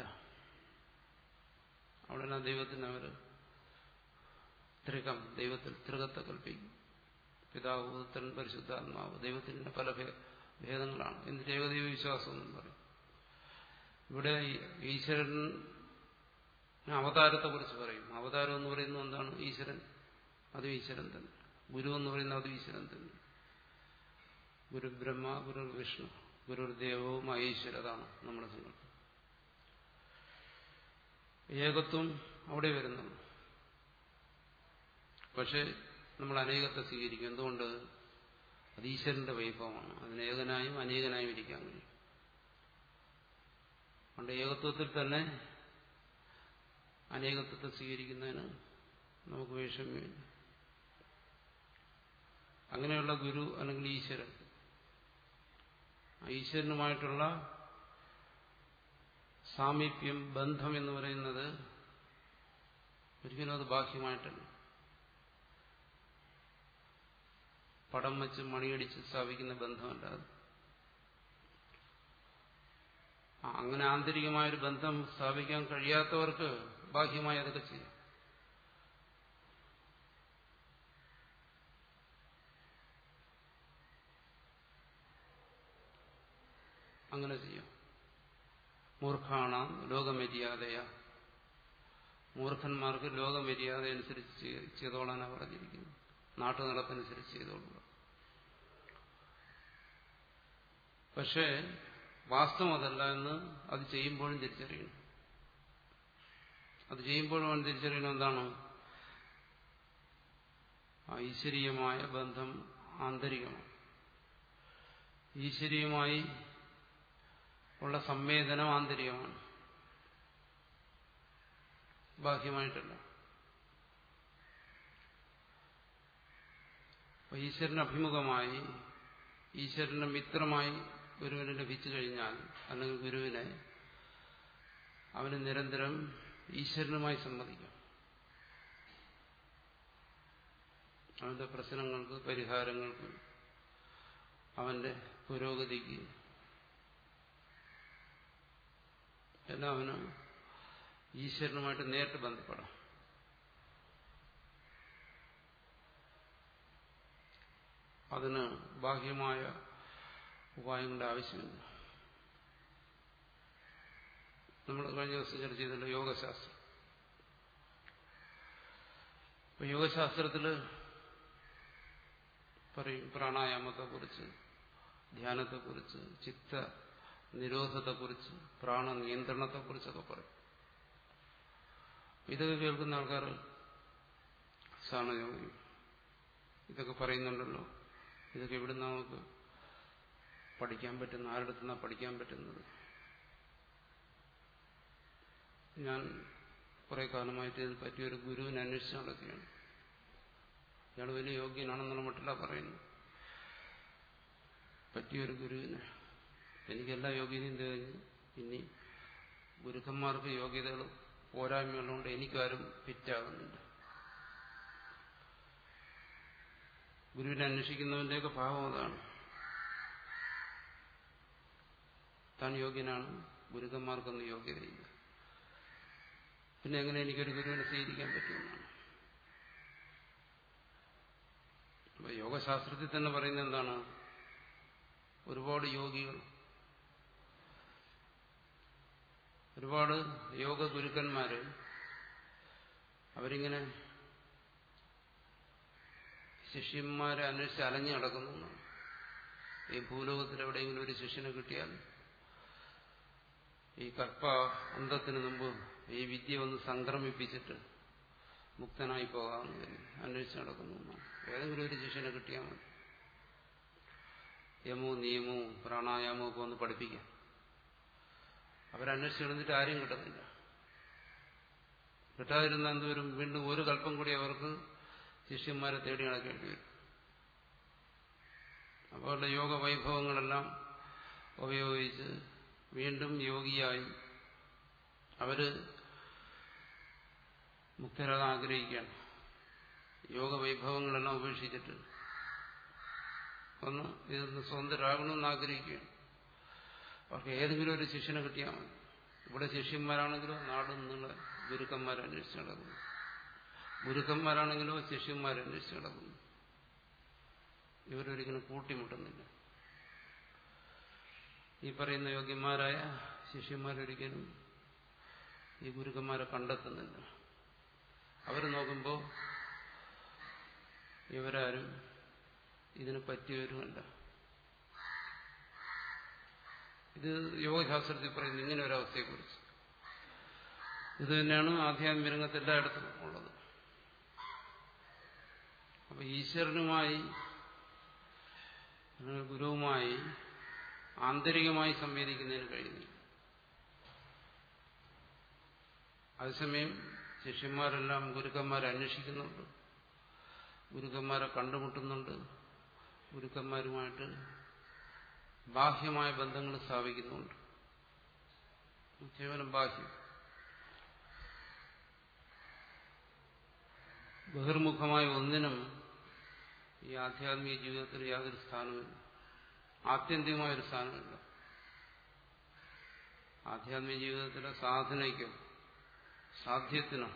അവിടെ ദൈവത്തിന് അവർ ത്രികം ദൈവത്തിൽ ത്രികത്തെ കൽപ്പിക്കും പിതാവ് പുത്രൻ പരിശുദ്ധാത്മാവ് ദൈവത്തിന് പല ഭേദങ്ങളാണ് എന്നിട്ട് ഏകദൈവ വിശ്വാസം എന്നും പറയും ഇവിടെ ഈശ്വരൻ അവതാരത്തെ കുറിച്ച് പറയും അവതാരം എന്ന് പറയുന്നത് എന്താണ് ഈശ്വരൻ അത് ഈശ്വരൻ തന്നെ ഗുരു എന്ന് പറയുന്നത് അത് ഈശ്വരൻ തന്നെ ഗുരു ബ്രഹ്മ ഗുരു വിഷ്ണു ഗുരുദേവവും ഈശ്വര അതാണ് നമ്മുടെ സങ്കല്പം ഏകത്വം അവിടെ വരുന്നുള്ളൂ പക്ഷെ നമ്മൾ അനേകത്തെ സ്വീകരിക്കും എന്തുകൊണ്ട് അത് ഈശ്വരന്റെ വൈഭവമാണ് അതിന് ഏകനായും അനേകനായും ഇരിക്കാൻ കഴിയും അതുകൊണ്ട് ഏകത്വത്തിൽ തന്നെ അനേകത്വത്തെ സ്വീകരിക്കുന്നതിന് നമുക്ക് വിഷമമില്ല അങ്ങനെയുള്ള ഗുരു അല്ലെങ്കിൽ ഈശ്വരൻ ഈശ്വരനുമായിട്ടുള്ള സാമീപ്യം ബന്ധം എന്ന് പറയുന്നത് ഒരിക്കലും അത് ബാഹ്യമായിട്ടല്ല പടം വെച്ച് മണിയടിച്ച് സ്ഥാപിക്കുന്ന ബന്ധമല്ല അത് അങ്ങനെ ആന്തരികമായൊരു ബന്ധം സ്ഥാപിക്കാൻ കഴിയാത്തവർക്ക് ബാഹ്യമായി അതൊക്കെ ചെയ്യാം അങ്ങനെ ചെയ്യാം മൂർഖാണ് ലോകമര്യാദയ മൂർഖന്മാർക്ക് ലോകമര്യാദ അനുസരിച്ച് ചെയ്തോളാനാണ് പറഞ്ഞിരിക്കുന്നത് നാട്ടുനടപ്പനുസരിച്ച് ചെയ്തോളുക പക്ഷേ വാസ്തവം അതല്ല എന്ന് അത് ചെയ്യുമ്പോഴും തിരിച്ചറിയണം അത് ചെയ്യുമ്പോഴും അവൻ തിരിച്ചറിയണം എന്താണ് ഐശ്വര്യമായ ബന്ധം ആന്തരികമാണ് ഈശ്വരീയമായി ഉള്ള സംവേദനം ആന്തരികമാണ് ബാഹ്യമായിട്ടല്ല അപ്പൊ ഈശ്വരന് അഭിമുഖമായി ഈശ്വരന്റെ മിത്രമായി ഗുരുവിനെ ലഭിച്ചു കഴിഞ്ഞാൽ അല്ലെങ്കിൽ ഗുരുവിനെ അവന് നിരന്തരം ഈശ്വരനുമായി സമ്മതിക്കാം അവന്റെ പ്രശ്നങ്ങൾക്ക് പരിഹാരങ്ങൾക്ക് അവന്റെ പുരോഗതിക്ക് എല്ലാം അവന് ഈശ്വരനുമായിട്ട് നേരിട്ട് ബന്ധപ്പെടാം അതിന് ബാഹ്യമായ ഉപായങ്ങളുടെ ആവശ്യമില്ല നമ്മൾ കഴിഞ്ഞ ദിവസം ചർച്ച ചെയ്തല്ലോ യോഗശാസ്ത്രം ഇപ്പൊ യോഗശാസ്ത്രത്തിൽ പറയും പ്രാണായാമത്തെക്കുറിച്ച് ധ്യാനത്തെക്കുറിച്ച് ചിത്ത നിരോധത്തെക്കുറിച്ച് പ്രാണ നിയന്ത്രണത്തെക്കുറിച്ചൊക്കെ പറയും ഇതൊക്കെ കേൾക്കുന്ന ആൾക്കാർ സാണയോഗി ഇതൊക്കെ പറയുന്നുണ്ടല്ലോ ഇതൊക്കെ ഇവിടെ നമുക്ക് പഠിക്കാൻ പറ്റുന്ന ആരുടെ അടുത്തുനിന്നാണ് പഠിക്കാൻ പറ്റുന്നത് ഞാൻ കുറെ കാലമായിട്ട് ഇതിൽ പറ്റിയൊരു ഗുരുവിനെ അന്വേഷിച്ച് നടക്കുകയാണ് ഇയാൾ വലിയ യോഗ്യനാണെന്നുള്ള മട്ടില്ല പറയുന്നു പറ്റിയൊരു ഗുരുവിനെ എനിക്കെല്ലാ യോഗ്യതയും തികഞ്ഞ് ഇനി ഗുരുക്കന്മാർക്ക് യോഗ്യതകൾ പോരായ്മകളുണ്ട് എനിക്കാരും ഫിറ്റാകുന്നില്ല ഗുരുവിനെ അന്വേഷിക്കുന്നവന്റെയൊക്കെ ഭാവം അതാണ് താൻ യോഗ്യനാണ് ഗുരുക്കന്മാർക്കൊന്നും യോഗ്യതയില്ല പിന്നെ എങ്ങനെ എനിക്കൊരു ഗുരുവിനെ സ്വീകരിക്കാൻ പറ്റുമെന്നാണ് അപ്പൊ യോഗശാസ്ത്രത്തിൽ തന്നെ പറയുന്നത് എന്താണ് ഒരുപാട് യോഗികൾ ഒരുപാട് യോഗ ഗുരുക്കന്മാര് അവരിങ്ങനെ ശിഷ്യന്മാരെ അന്വേഷിച്ച് അലഞ്ഞു നടക്കുന്നു ഈ ഭൂലോകത്തിൽ എവിടെയെങ്കിലും ഒരു ശിഷ്യനെ കിട്ടിയാൽ ഈ കർപ്പ അന്തത്തിന് മുമ്പ് ഈ വിദ്യ ഒന്ന് സംക്രമിപ്പിച്ചിട്ട് മുക്തനായി പോകാമെന്ന് അന്വേഷിച്ച് നടക്കുന്നു ഏതെങ്കിലും ഒരു ശിഷ്യനെ കിട്ടിയാൽ മതി യമവും നിയമവും പ്രാണായാമവും ഒക്കെ ഒന്ന് പഠിപ്പിക്കാം അവരന്വേഷിച്ച് കിടന്നിട്ട് ആരും കിട്ടുന്നില്ല കിട്ടാതിരുന്ന എന്തുവരും വീണ്ടും ഒരു കല്പം കൂടി അവർക്ക് ശിഷ്യന്മാരെ തേടി നടക്കേണ്ടി വരും അപ്പോൾ അവരുടെ യോഗ വൈഭവങ്ങളെല്ലാം ഉപയോഗിച്ച് വീണ്ടും യോഗിയായി അവര് മുക്തരാകാൻ ആഗ്രഹിക്കുകയാണ് യോഗ വൈഭവങ്ങളെല്ലാം ഉപേക്ഷിച്ചിട്ട് ഒന്ന് ഇതൊന്ന് സ്വതന്ത്രരാകണമെന്ന് ആഗ്രഹിക്കുകയാണ് അവർക്ക് ഏതെങ്കിലും ഒരു ശിഷ്യനെ കിട്ടിയാൽ മതി ഇവിടെ ശിഷ്യന്മാരാണെങ്കിലോ നാടും നിന്നുള്ള ഗുരുക്കന്മാരെ അന്വേഷിച്ച് നടക്കുന്നു ഗുരുക്കന്മാരാണെങ്കിലോ ശിഷ്യന്മാരെ അന്വേഷിച്ച് നടക്കുന്നു ഇവരൊരിക്കലും കൂട്ടിമുട്ടുന്നില്ല ഈ പറയുന്ന യോഗ്യന്മാരായ ശിഷ്യന്മാരൊരിക്കലും ഈ ഗുരുക്കന്മാരെ കണ്ടെത്തുന്നില്ല അവർ നോക്കുമ്പോൾ ഇവരാരും ഇതിന് പറ്റിയവരുമല്ല ഇത് യോഗശാസ്ത്രത്തിൽ പറയുന്നത് ഇങ്ങനെ ഒരു അവസ്ഥയെക്കുറിച്ച് ഇത് തന്നെയാണ് ആധ്യാത്മിക രംഗത്ത് എല്ലായിടത്തും ഉള്ളത് അപ്പൊ ഈശ്വരനുമായി ഗുരുവുമായി ആന്തരികമായി സംവേദിക്കുന്നതിന് കഴിയുന്നില്ല അതേസമയം ശിഷ്യന്മാരെല്ലാം ഗുരുക്കന്മാരെ അന്വേഷിക്കുന്നുണ്ട് ഗുരുക്കന്മാരെ കണ്ടുമുട്ടുന്നുണ്ട് ഗുരുക്കന്മാരുമായിട്ട് ബാഹ്യമായ ബന്ധങ്ങൾ സ്ഥാപിക്കുന്നുണ്ട് കേവലം ബാഹ്യം ബഹിർമുഖമായ ഒന്നിനും ഈ ആധ്യാത്മിക ജീവിതത്തിൽ യാതൊരു സ്ഥാനമില്ല ആത്യന്തികമായൊരു സ്ഥാനമില്ല ആധ്യാത്മിക ജീവിതത്തിലെ സാധനയ്ക്കും സാധ്യത്തിനും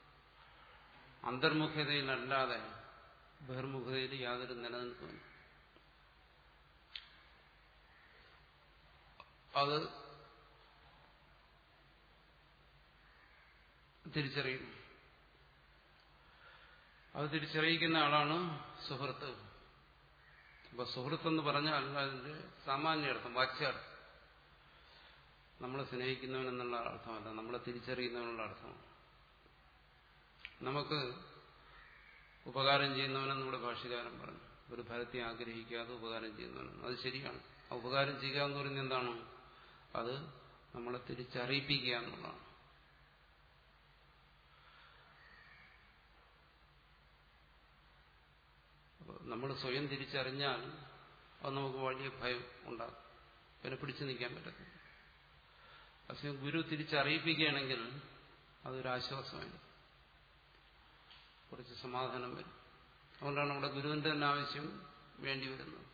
അന്തർമുഖതയിലല്ലാതെ ബഹിർമുഖതയിൽ യാതൊരു നിലനിൽക്കുമില്ല അത് തിരിച്ചറിയുന്നു അത് തിരിച്ചറിയിക്കുന്ന ആളാണ് സുഹൃത്ത് അപ്പൊ സുഹൃത്ത് എന്ന് പറഞ്ഞാൽ അതിന്റെ സാമാന്യ വാച്യാർത്ഥം നമ്മളെ സ്നേഹിക്കുന്നവൻ എന്നുള്ള അർത്ഥമല്ല നമ്മളെ തിരിച്ചറിയുന്നവനുള്ള അർത്ഥമാണ് നമുക്ക് ഉപകാരം ചെയ്യുന്നവനെന്ന് നമ്മുടെ ഭാഷകാരൻ പറഞ്ഞു ഒരു ഫലത്തെ ആഗ്രഹിക്കാതെ ഉപകാരം ചെയ്യുന്നവനെന്ന് അത് ശരിയാണ് ആ ഉപകാരം ചെയ്യുക എന്ന് പറയുന്നത് എന്താണ് അത് നമ്മളെ തിരിച്ചറിയിപ്പിക്കുക എന്നുള്ളതാണ് നമ്മൾ സ്വയം തിരിച്ചറിഞ്ഞാൽ അത് നമുക്ക് വലിയ ഭയം ഉണ്ടാകും പിന്നെ പിടിച്ചു നിൽക്കാൻ പറ്റത്തില്ല പക്ഷെ ഗുരു തിരിച്ചറിയിപ്പിക്കുകയാണെങ്കിൽ അതൊരാശ്വാസമായി കുറച്ച് സമാധാനം വരും അതുകൊണ്ടാണ് നമ്മുടെ ഗുരുവിന്റെ തന്നെ ആവശ്യം വേണ്ടി വരുന്നത്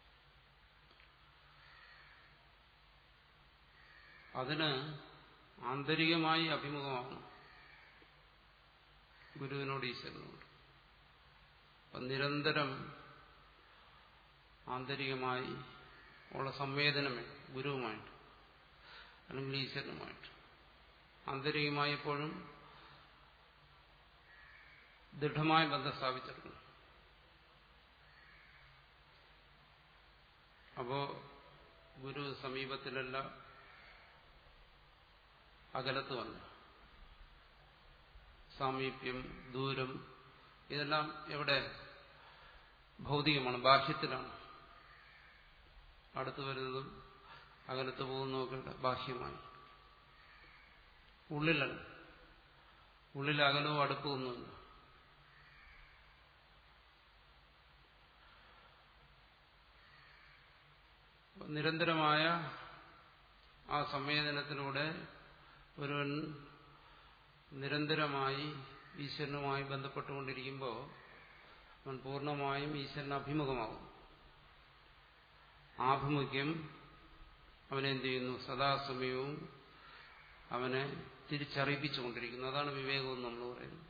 അതിന് ആന്തരികമായി അഭിമുഖമാണ് ഗുരുവിനോട് ഈശ്വരനോട് അപ്പം നിരന്തരം ആന്തരികമായി ഉള്ള സംവേദനമേ ഗുരുവുമായിട്ട് അല്ലെങ്കിൽ ഈശ്വരനുമായിട്ട് ആന്തരികമായി എപ്പോഴും ദൃഢമായ ബന്ധം സ്ഥാപിച്ചെടുക്കണം അപ്പോ ഗുരു സമീപത്തിലല്ല അകലത്ത് വന്നു സാമീപ്യം ദൂരം ഇതെല്ലാം എവിടെ ഭൗതികമാണ് ബാഹ്യത്തിലാണ് അടുത്തു വരുന്നതും അകലത്ത് പോകുന്നതൊക്കെ ബാഹ്യമായി ഉള്ളിലല്ല ഉള്ളിൽ അകലവും അടുപ്പമൊന്നുമില്ല നിരന്തരമായ ആ സംവേദനത്തിലൂടെ ഒരുവൻ നിരന്തരമായി ഈശ്വരനുമായി ബന്ധപ്പെട്ടുകൊണ്ടിരിക്കുമ്പോൾ അവൻ പൂർണ്ണമായും ഈശ്വരന് അഭിമുഖമാകും ആഭിമുഖ്യം അവനെന്ത് ചെയ്യുന്നു സദാസമയവും അവനെ തിരിച്ചറിയിപ്പിച്ചുകൊണ്ടിരിക്കുന്നു അതാണ് വിവേകം എന്ന് നമ്മൾ പറയുന്നത്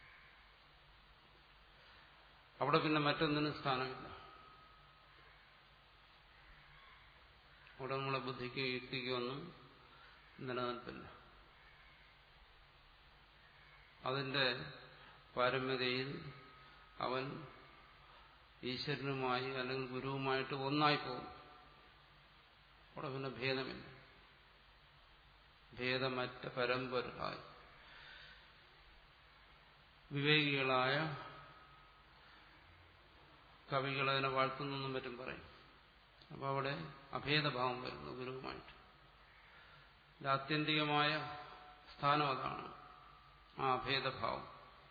അവിടെ പിന്നെ മറ്റൊന്നിനും സ്ഥാനമില്ല അവിടെ നമ്മളെ ബുദ്ധിക്ക് യുക്തിക്ക് ഒന്നും നിലനിൽപ്പില്ല അതിന്റെ പാരമ്യതയിൽ അവൻ ഈശ്വരനുമായി അല്ലെങ്കിൽ ഗുരുവുമായിട്ട് ഒന്നായി പോകും അവിടെ പിന്നെ ഭേദമില്ല ഭേദമറ്റ പരമ്പരായി വിവേകികളായ കവികൾ അതിനെ വാഴ്ത്തുന്നെന്നും മറ്റും പറയും അപ്പോൾ അവിടെ അഭേദഭാവം വരുന്നു ഗുരുവുമായിട്ട് ഇത് ആത്യന്തികമായ സ്ഥാനം അതാണ് ആ അഭേദഭാവം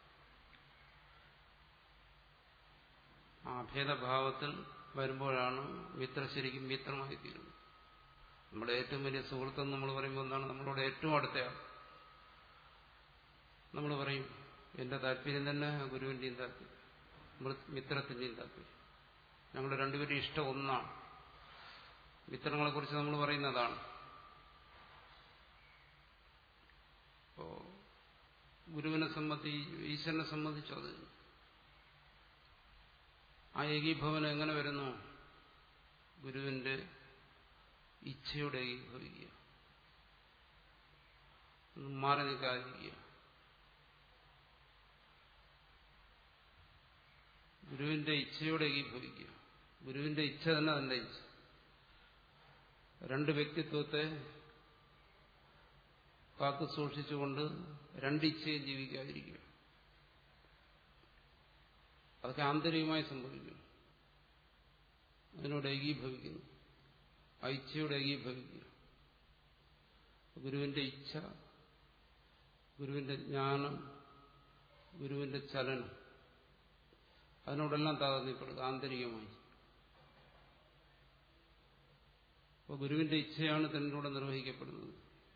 ആ അഭേദഭാവത്തിൽ വരുമ്പോഴാണ് മിത്ര ശരിക്കും മിത്രമായി തീരുന്നത് നമ്മുടെ ഏറ്റവും വലിയ സുഹൃത്തെന്ന് നമ്മൾ പറയുമ്പോൾ എന്താണ് നമ്മളോട് ഏറ്റവും അടുത്തയാൾ നമ്മൾ പറയും എന്റെ താല്പര്യം തന്നെ ഗുരുവിന്റെയും താല്പര്യം മിത്രത്തിന്റെയും താല്പര്യം ഞങ്ങളുടെ രണ്ടുപേരും ഇഷ്ടം ഒന്നാണ് മിത്രങ്ങളെ കുറിച്ച് നമ്മൾ പറയുന്നതാണ് അപ്പോ ഗുരുവിനെ സംബന്ധി ഈശ്വരനെ സംബന്ധിച്ചോ അത് ആ ഏകീഭവനം എങ്ങനെ വരുന്നു ഗുരുവിന്റെ ഇച്ഛയുടെ ഏകീഭവിക്കുക മാറി നിൽക്കാതിരിക്കുക ഗുരുവിന്റെ ഇച്ഛയോടെ ഏകീഭവിക്കുക ഗുരുവിന്റെ ഇച്ഛ തന്നെ തന്റെ ഇച്ഛ രണ്ട് വ്യക്തിത്വത്തെ കാത്തു സൂക്ഷിച്ചുകൊണ്ട് രണ്ടിച്ഛയും ജീവിക്കാതിരിക്കുക അതൊക്കെ ആന്തരികമായി സംഭവിക്കുന്നു അതിനോട് ഏകീഭവിക്കുന്നു ആ ഇച്ഛയോട് ഏകീഭവിക്കുക ഗുരുവിന്റെ ഇച്ഛ ഗുരുവിന്റെ ജ്ഞാനം ഗുരുവിന്റെ ചലനം അതിനോടെല്ലാം താതാത്മ്യപ്പെടുക ആന്തരികമായി അപ്പോൾ ഗുരുവിന്റെ ഇച്ഛയാണ് തന്നിലൂടെ നിർവഹിക്കപ്പെടുന്നത്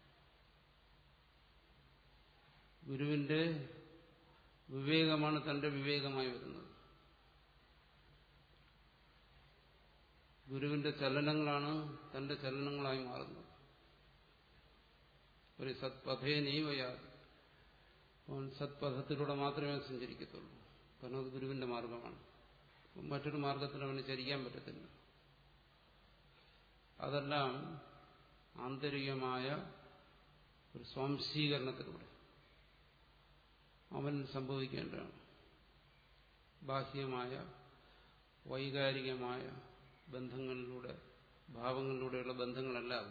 ഗുരുവിന്റെ വിവേകമാണ് തന്റെ വിവേകമായി വരുന്നത് ഗുരുവിന്റെ ചലനങ്ങളാണ് തന്റെ ചലനങ്ങളായി മാറുന്നത് ഒരു സത്പഥേ നീവയാതെ അവൻ സത്പഥത്തിലൂടെ മാത്രമേ സഞ്ചരിക്കത്തുള്ളൂ കാരണം അത് ഗുരുവിന്റെ മാർഗമാണ് മറ്റൊരു മാർഗത്തിൽ അവന് ചരിക്കാൻ പറ്റത്തില്ല അതെല്ലാം ആന്തരികമായ ഒരു സ്വാംശീകരണത്തിലൂടെ അവൻ സംഭവിക്കേണ്ടതാണ് ബാഹ്യമായ വൈകാരികമായ ബന്ധങ്ങളിലൂടെ ഭാവങ്ങളിലൂടെയുള്ള ബന്ധങ്ങളെല്ലാം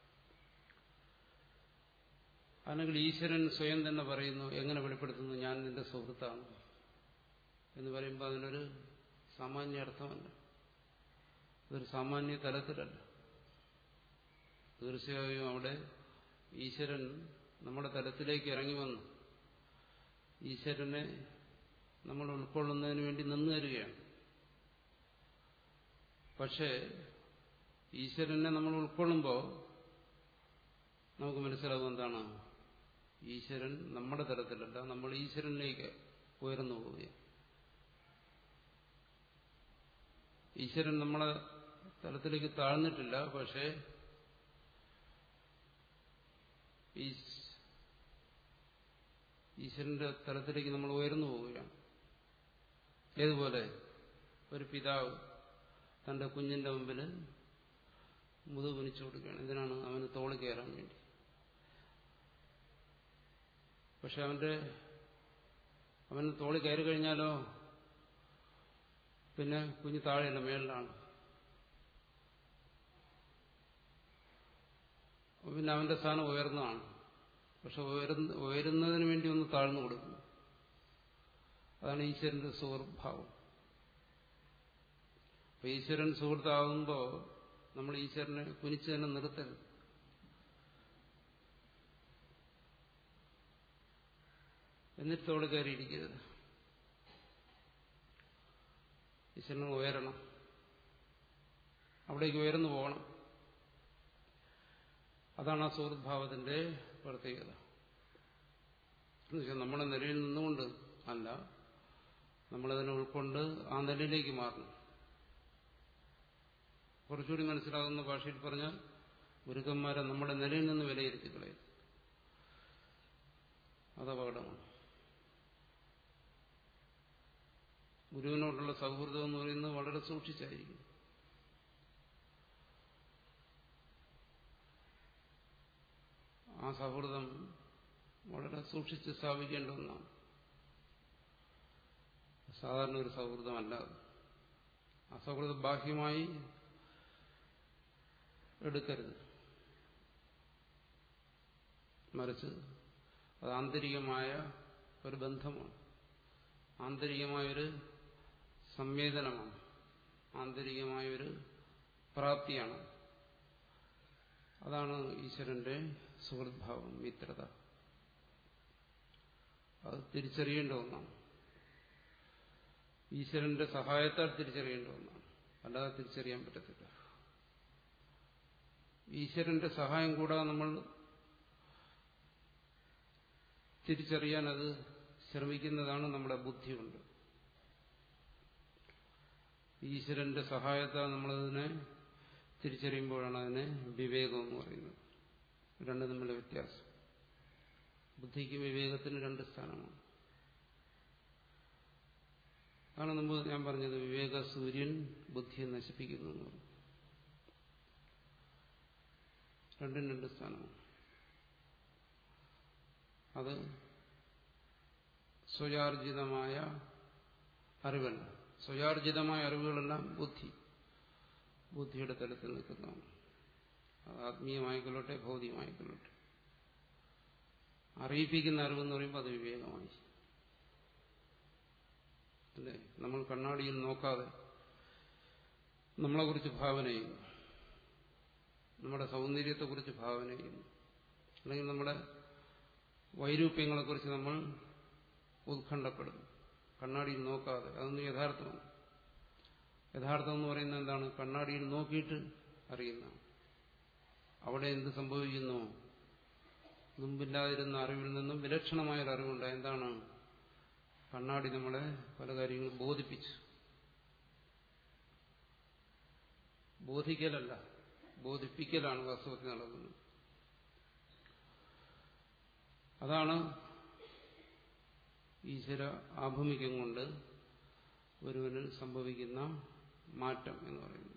അല്ലെങ്കിൽ ഈശ്വരൻ സ്വയം തന്നെ പറയുന്നു എങ്ങനെ വെളിപ്പെടുത്തുന്നു ഞാൻ നിന്റെ സുഹൃത്താണ് എന്ന് പറയുമ്പോൾ അതിനൊരു സാമാന്യ അർത്ഥമല്ല അതൊരു സാമാന്യ തലത്തിലല്ല തീർച്ചയായും അവിടെ ഈശ്വരൻ നമ്മുടെ തലത്തിലേക്ക് ഇറങ്ങി വന്നു ഈശ്വരനെ നമ്മൾ ഉൾക്കൊള്ളുന്നതിന് വേണ്ടി നിന്നു തരികയാണ് പക്ഷേ ഈശ്വരനെ നമ്മൾ ഉൾക്കൊള്ളുമ്പോൾ നമുക്ക് മനസ്സിലാവും എന്താണ് ഈശ്വരൻ നമ്മുടെ തലത്തിലല്ല നമ്മൾ ഈശ്വരനിലേക്ക് ഉയർന്നു പോവുകയാണ് ഈശ്വരൻ നമ്മളെ തലത്തിലേക്ക് താഴ്ന്നിട്ടില്ല പക്ഷേ ഈശ്വരന്റെ തലത്തിലേക്ക് നമ്മൾ ഉയർന്നു പോവുകയാണ് ഏതുപോലെ ഒരു പിതാവ് തന്റെ കുഞ്ഞിന്റെ മുമ്പിൽ മുതു കുനിച്ചു കൊടുക്കുകയാണ് ഇതിനാണ് അവന് തോളി കയറാൻ വേണ്ടി പക്ഷെ അവന്റെ അവന് തോളി കയറി കഴിഞ്ഞാലോ പിന്നെ കുഞ്ഞ് താഴെയല്ല മേളിലാണ് പിന്നെ അവന്റെ സ്ഥാനം ഉയർന്നതാണ് പക്ഷെ ഉയർന്ന ഉയരുന്നതിന് വേണ്ടി ഒന്ന് താഴ്ന്നു കൊടുക്കുന്നു അതാണ് ഈശ്വരന്റെ സുഹൃഭാവം അപ്പൊ ഈശ്വരൻ സുഹൃത്താകുമ്പോൾ നമ്മൾ ഈശ്വരനെ കുനിച്ച് തന്നെ നിർത്തരുത് എന്നിട്ട് തോട് കയറിയിരിക്കരുത് ഈശ്വരന് ഉയരണം അവിടേക്ക് ഉയർന്നു പോകണം അതാണ് ആ സുഹൃദ്ഭാവത്തിന്റെ പ്രത്യേകത എന്നുവെച്ചാൽ നമ്മുടെ നിലയിൽ നിന്നുകൊണ്ട് അല്ല നമ്മളതിനെ ഉൾക്കൊണ്ട് ആ നിലയിലേക്ക് മാറണം കുറച്ചുകൂടി മനസ്സിലാകുന്ന ഭാഷയിൽ പറഞ്ഞാൽ ഗുരുക്കന്മാരെ നമ്മുടെ നിലയിൽ നിന്ന് വിലയിരുത്തി കളയും അത് അപകടമാണ് ഗുരുവിനോടുള്ള സൗഹൃദം എന്ന് പറയുന്നത് വളരെ സൂക്ഷിച്ചായിരിക്കും ആ സൗഹൃദം വളരെ സൂക്ഷിച്ച് സ്ഥാപിക്കേണ്ട ഒന്നാണ് സാധാരണ ഒരു സൗഹൃദമല്ല അസൗഹൃദം ബാഹ്യമായി എടുക്കരുത് മറിച്ച് അത് ആന്തരികമായ ഒരു ബന്ധമാണ് ആന്തരികമായൊരു സംവേദനമാണ് ആന്തരികമായൊരു പ്രാപ്തിയാണ് അതാണ് ഈശ്വരന്റെ സുഹൃദ്ഭാവം മിത്രത അത് തിരിച്ചറിയേണ്ട ഒന്നാണ് ഈശ്വരന്റെ സഹായത്താൽ തിരിച്ചറിയേണ്ട ഒന്നാണ് അല്ലാതെ തിരിച്ചറിയാൻ പറ്റത്തില്ല ഈശ്വരന്റെ സഹായം കൂടാതെ നമ്മൾ തിരിച്ചറിയാൻ അത് ശ്രമിക്കുന്നതാണ് നമ്മുടെ ബുദ്ധി കൊണ്ട് ഈശ്വരന്റെ സഹായത്താൽ നമ്മളതിനെ തിരിച്ചറിയുമ്പോഴാണ് അതിനെ വിവേകം എന്ന് പറയുന്നത് രണ്ടും തമ്മിലുള്ള വ്യത്യാസം ബുദ്ധിക്ക് വിവേകത്തിന് രണ്ട് സ്ഥാനമാണ് അതാണ് മുമ്പ് ഞാൻ പറഞ്ഞത് വിവേക സൂര്യൻ ബുദ്ധിയെ നശിപ്പിക്കുന്നു എന്ന് പറഞ്ഞു രണ്ടും രണ്ട് സ്ഥാനമാണ് അത് സ്വയാർജിതമായ അറിവല്ല സ്വയാർജിതമായ അറിവുകളെല്ലാം ബുദ്ധി ബുദ്ധിയുടെ തലത്തിൽ നിൽക്കുന്നതാണ് അത് ആത്മീയമായിക്കൊള്ളട്ടെ ഭൗതികമായിക്കൊള്ളട്ടെ അറിയിപ്പിക്കുന്ന അറിവെന്ന് പറയുമ്പോൾ അത് വിവേകമായി അല്ലേ നമ്മൾ കണ്ണാടിയിൽ നോക്കാതെ നമ്മളെക്കുറിച്ച് ഭാവന ചെയ്യുന്നു നമ്മുടെ സൗന്ദര്യത്തെക്കുറിച്ച് ഭാവന ചെയ്യുന്നു അല്ലെങ്കിൽ നമ്മുടെ വൈരൂപ്യങ്ങളെക്കുറിച്ച് നമ്മൾ ഉത്കണ്ഠപ്പെടുന്നു കണ്ണാടിയിൽ നോക്കാതെ അതൊന്നും യഥാർത്ഥമാണ് യഥാർത്ഥം എന്ന് പറയുന്നത് എന്താണ് കണ്ണാടിയിൽ നോക്കിയിട്ട് അറിയുന്ന അവിടെ എന്ത് സംഭവിക്കുന്നു മുമ്പില്ലാതിരുന്ന അറിവിൽ നിന്നും വിലക്ഷണമായൊരു അറിവുണ്ടായി എന്താണ് കണ്ണാടി നമ്മളെ പല കാര്യങ്ങളും ബോധിപ്പിച്ചു ബോധിക്കലല്ല ബോധിപ്പിക്കലാണ് വാസ്തവത്തിൽ നടക്കുന്നത് അതാണ് ഈശ്വര ആഭിമുഖ്യം കൊണ്ട് ഒരുവനിൽ സംഭവിക്കുന്ന മാറ്റം എന്ന് പറയുന്നത്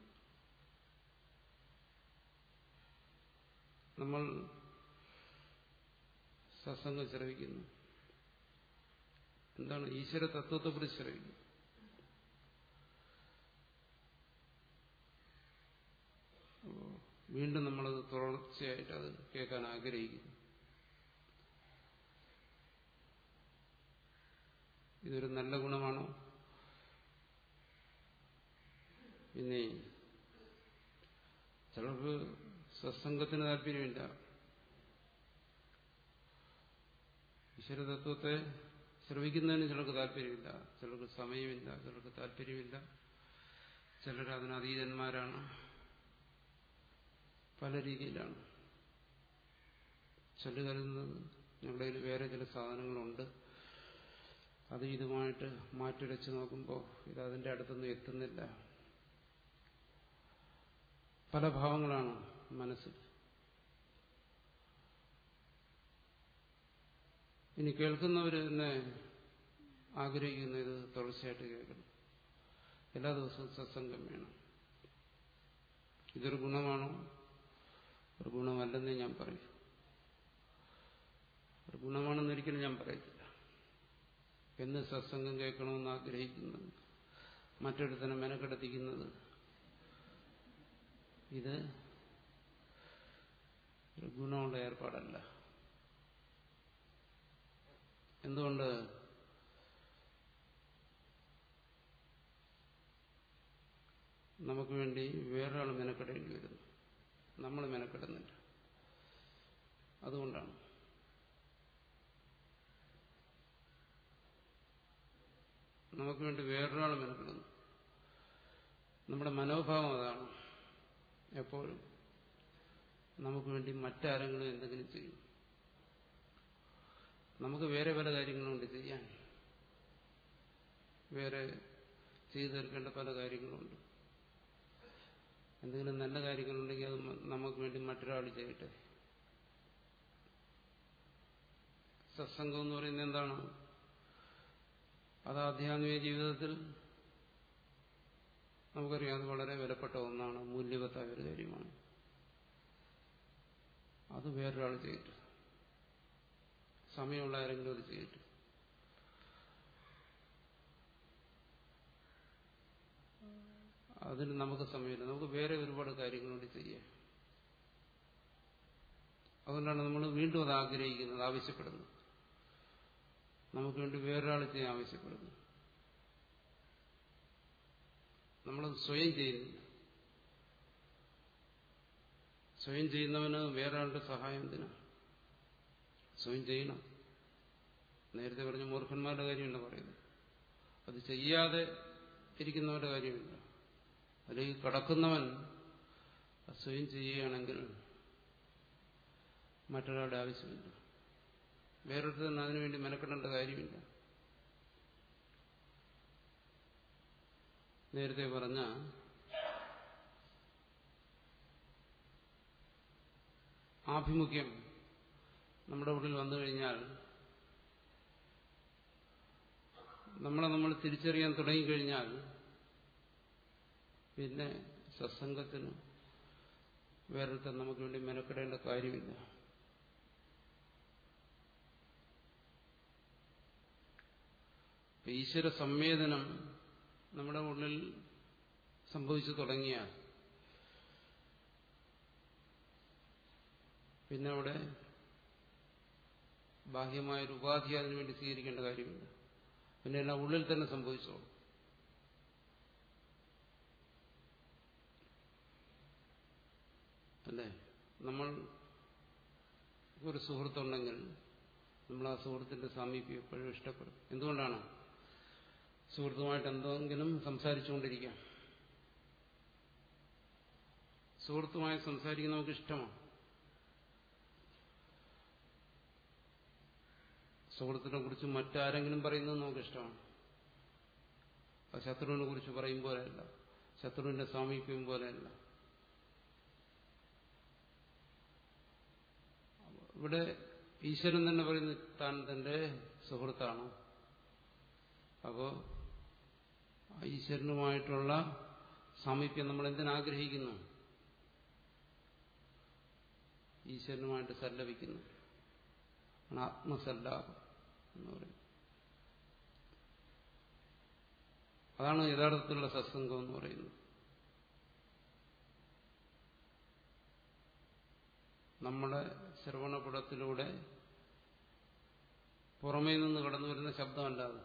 നമ്മൾ സത്സംഗം ശ്രവിക്കുന്നു എന്താണ് ഈശ്വര തത്വത്തെക്കുറിച്ച് ശ്രവിക്കുന്നു വീണ്ടും നമ്മളത് തുടർച്ചയായിട്ട് അത് കേൾക്കാൻ ആഗ്രഹിക്കുന്നു ഇതൊരു നല്ല ഗുണമാണോ പിന്നെ ചിലർക്ക് സത്സംഗത്തിന് താല്പര്യമില്ല ഈശ്വരതത്വത്തെ ശ്രവിക്കുന്നതിന് ചിലർക്ക് താല്പര്യമില്ല ചിലർക്ക് സമയമില്ല ചിലർക്ക് താല്പര്യമില്ല ചിലർ അതിനതീതന്മാരാണ് പല രീതിയിലാണ് ചില കരുതുന്നത് ഞങ്ങളുടെ കയ്യിൽ വേറെ ചില സാധനങ്ങളുണ്ട് അത് ഇതുമായിട്ട് മാറ്റുരച്ച് നോക്കുമ്പോൾ ഇത് അതിൻ്റെ അടുത്തൊന്നും എത്തുന്നില്ല പല ഭാവങ്ങളാണ് മനസ്സിൽ ഇനി കേൾക്കുന്നവർ തന്നെ ആഗ്രഹിക്കുന്ന ഇത് തുടർച്ചയായിട്ട് കേൾക്കണം എല്ലാ ദിവസവും സത്സംഗം വേണം ഇതൊരു ഗുണമാണോ ഒരു ഗുണമല്ലെന്നേ ഞാൻ പറയൂ ഒരു ഗുണമാണെന്ന് ഒരിക്കലും ഞാൻ പറയത്തില്ല എന്ന് സത്സംഗം കേൾക്കണമെന്ന് ആഗ്രഹിക്കുന്നത് മറ്റൊരുത്തനെ മെനക്കെടുത്തിക്കുന്നത് ഇത് ഒരു ഗുണമുള്ള ഏർപ്പാടല്ല എന്തുകൊണ്ട് നമുക്ക് വേണ്ടി വേറൊരാൾ മെനക്കെടേണ്ടി വരുന്നു നമ്മൾ മെനക്കെടുന്നില്ല അതുകൊണ്ടാണ് നമുക്ക് വേണ്ടി വേറൊരാൾ മെനക്കെടുന്നു നമ്മുടെ മനോഭാവം അതാണ് എപ്പോഴും നമുക്ക് വേണ്ടി മറ്റാരെങ്കിലും എന്തെങ്കിലും ചെയ്യും നമുക്ക് വേറെ പല കാര്യങ്ങളുണ്ട് ചെയ്യാൻ വേറെ ചെയ്തു തീർക്കേണ്ട പല കാര്യങ്ങളുണ്ട് എന്തെങ്കിലും നല്ല കാര്യങ്ങളുണ്ടെങ്കിൽ അത് നമുക്ക് വേണ്ടി മറ്റൊരാൾ ചെയ്യട്ടെ സത്സംഗം എന്ന് പറയുന്നത് എന്താണ് അത് ആധ്യാത്മിക ജീവിതത്തിൽ നമുക്കറിയാം അത് വളരെ വിലപ്പെട്ട ഒന്നാണ് മൂല്യവത്തായ ഒരു കാര്യമാണ് അത് വേറൊരാൾ ചെയ്തിട്ട് സമയമുള്ള ആരെങ്കിലും അത് ചെയ്തിട്ട് അതിന് നമുക്ക് സമയമില്ല നമുക്ക് വേറെ ഒരുപാട് കാര്യങ്ങളോട് ചെയ്യാം അതുകൊണ്ടാണ് നമ്മൾ വീണ്ടും അത് ആഗ്രഹിക്കുന്നത് ആവശ്യപ്പെടുന്നത് നമുക്ക് വേണ്ടി വേറൊരാൾ ചെയ്യാൻ ആവശ്യപ്പെടുന്നു നമ്മളത് സ്വയം ചെയ്യുന്നില്ല സ്വയം ചെയ്യുന്നവന് വേറൊരാളുടെ സഹായം എന്തിനാ സ്വയം ചെയ്യണം നേരത്തെ പറഞ്ഞ മൂർഖന്മാരുടെ കാര്യമല്ല പറയുന്നത് അത് ചെയ്യാതെ ഇരിക്കുന്നവരുടെ കാര്യമില്ല അല്ലെങ്കിൽ കടക്കുന്നവൻ സ്വയം ചെയ്യുകയാണെങ്കിൽ മറ്റൊരാളുടെ ആവശ്യമില്ല വേറൊരുത്തർ തന്നെ അതിനുവേണ്ടി മെനക്കെടേണ്ട കാര്യമില്ല നേരത്തെ പറഞ്ഞ ആഭിമുഖ്യം നമ്മുടെ ഉള്ളിൽ വന്നു കഴിഞ്ഞാൽ നമ്മളെ നമ്മൾ തിരിച്ചറിയാൻ തുടങ്ങിക്കഴിഞ്ഞാൽ പിന്നെ സത്സംഗത്തിന് വേറൊരുത്തർ നമുക്ക് വേണ്ടി മെനക്കെടേണ്ട കാര്യമില്ല ഈശ്വര സംവേദനം നമ്മുടെ ഉള്ളിൽ സംഭവിച്ചു തുടങ്ങിയാൽ പിന്നെ അവിടെ ബാഹ്യമായൊരു ഉപാധി അതിനുവേണ്ടി സ്വീകരിക്കേണ്ട കാര്യമില്ല പിന്നെ എല്ലാം ഉള്ളിൽ തന്നെ സംഭവിച്ചോളും അല്ലേ നമ്മൾ ഒരു സുഹൃത്തുണ്ടെങ്കിൽ നമ്മൾ ആ സുഹൃത്തിന്റെ സാമീപ്യം എപ്പോഴും ഇഷ്ടപ്പെടും എന്തുകൊണ്ടാണ് സുഹൃത്തുമായിട്ട് എന്തെങ്കിലും സംസാരിച്ചുകൊണ്ടിരിക്കാം സുഹൃത്തുമായി സംസാരിക്കുന്ന നമുക്ക് ഇഷ്ടമാണ് സുഹൃത്തിനെ കുറിച്ച് മറ്റാരെങ്കിലും പറയുന്നത് നമുക്ക് ഇഷ്ടമാണ് അത് ശത്രുവിനെ കുറിച്ച് പറയും പോലെയല്ല ശത്രുവിന്റെ സാമീപ്യം പോലെയല്ല ഇവിടെ ഈശ്വരൻ തന്നെ പറയുന്നു താൻ തന്റെ സുഹൃത്താണ് അപ്പോ ഈശ്വരനുമായിട്ടുള്ള സാമീപ്യം നമ്മൾ എന്തിനാഗ്രഹിക്കുന്നു ഈശ്വരനുമായിട്ട് സല്ലപിക്കുന്നു ആത്മസല്ലാപം എന്ന് പറയും അതാണ് യഥാർത്ഥത്തിലുള്ള സത്സംഗം എന്ന് പറയുന്നത് നമ്മുടെ ശ്രവണപുടത്തിലൂടെ പുറമേ നിന്ന് കടന്നു വരുന്ന ശബ്ദമല്ലാതെ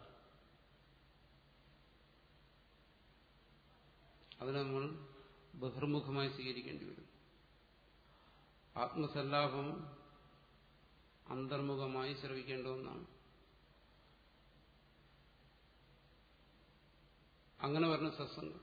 അതിനെ നമ്മൾ ബഹിർമുഖമായി സ്വീകരിക്കേണ്ടി വരും ആത്മസല്ലാപം അന്തർമുഖമായി ശ്രവിക്കേണ്ട ഒന്നാണ് അങ്ങനെ പറഞ്ഞ സത്സംഗം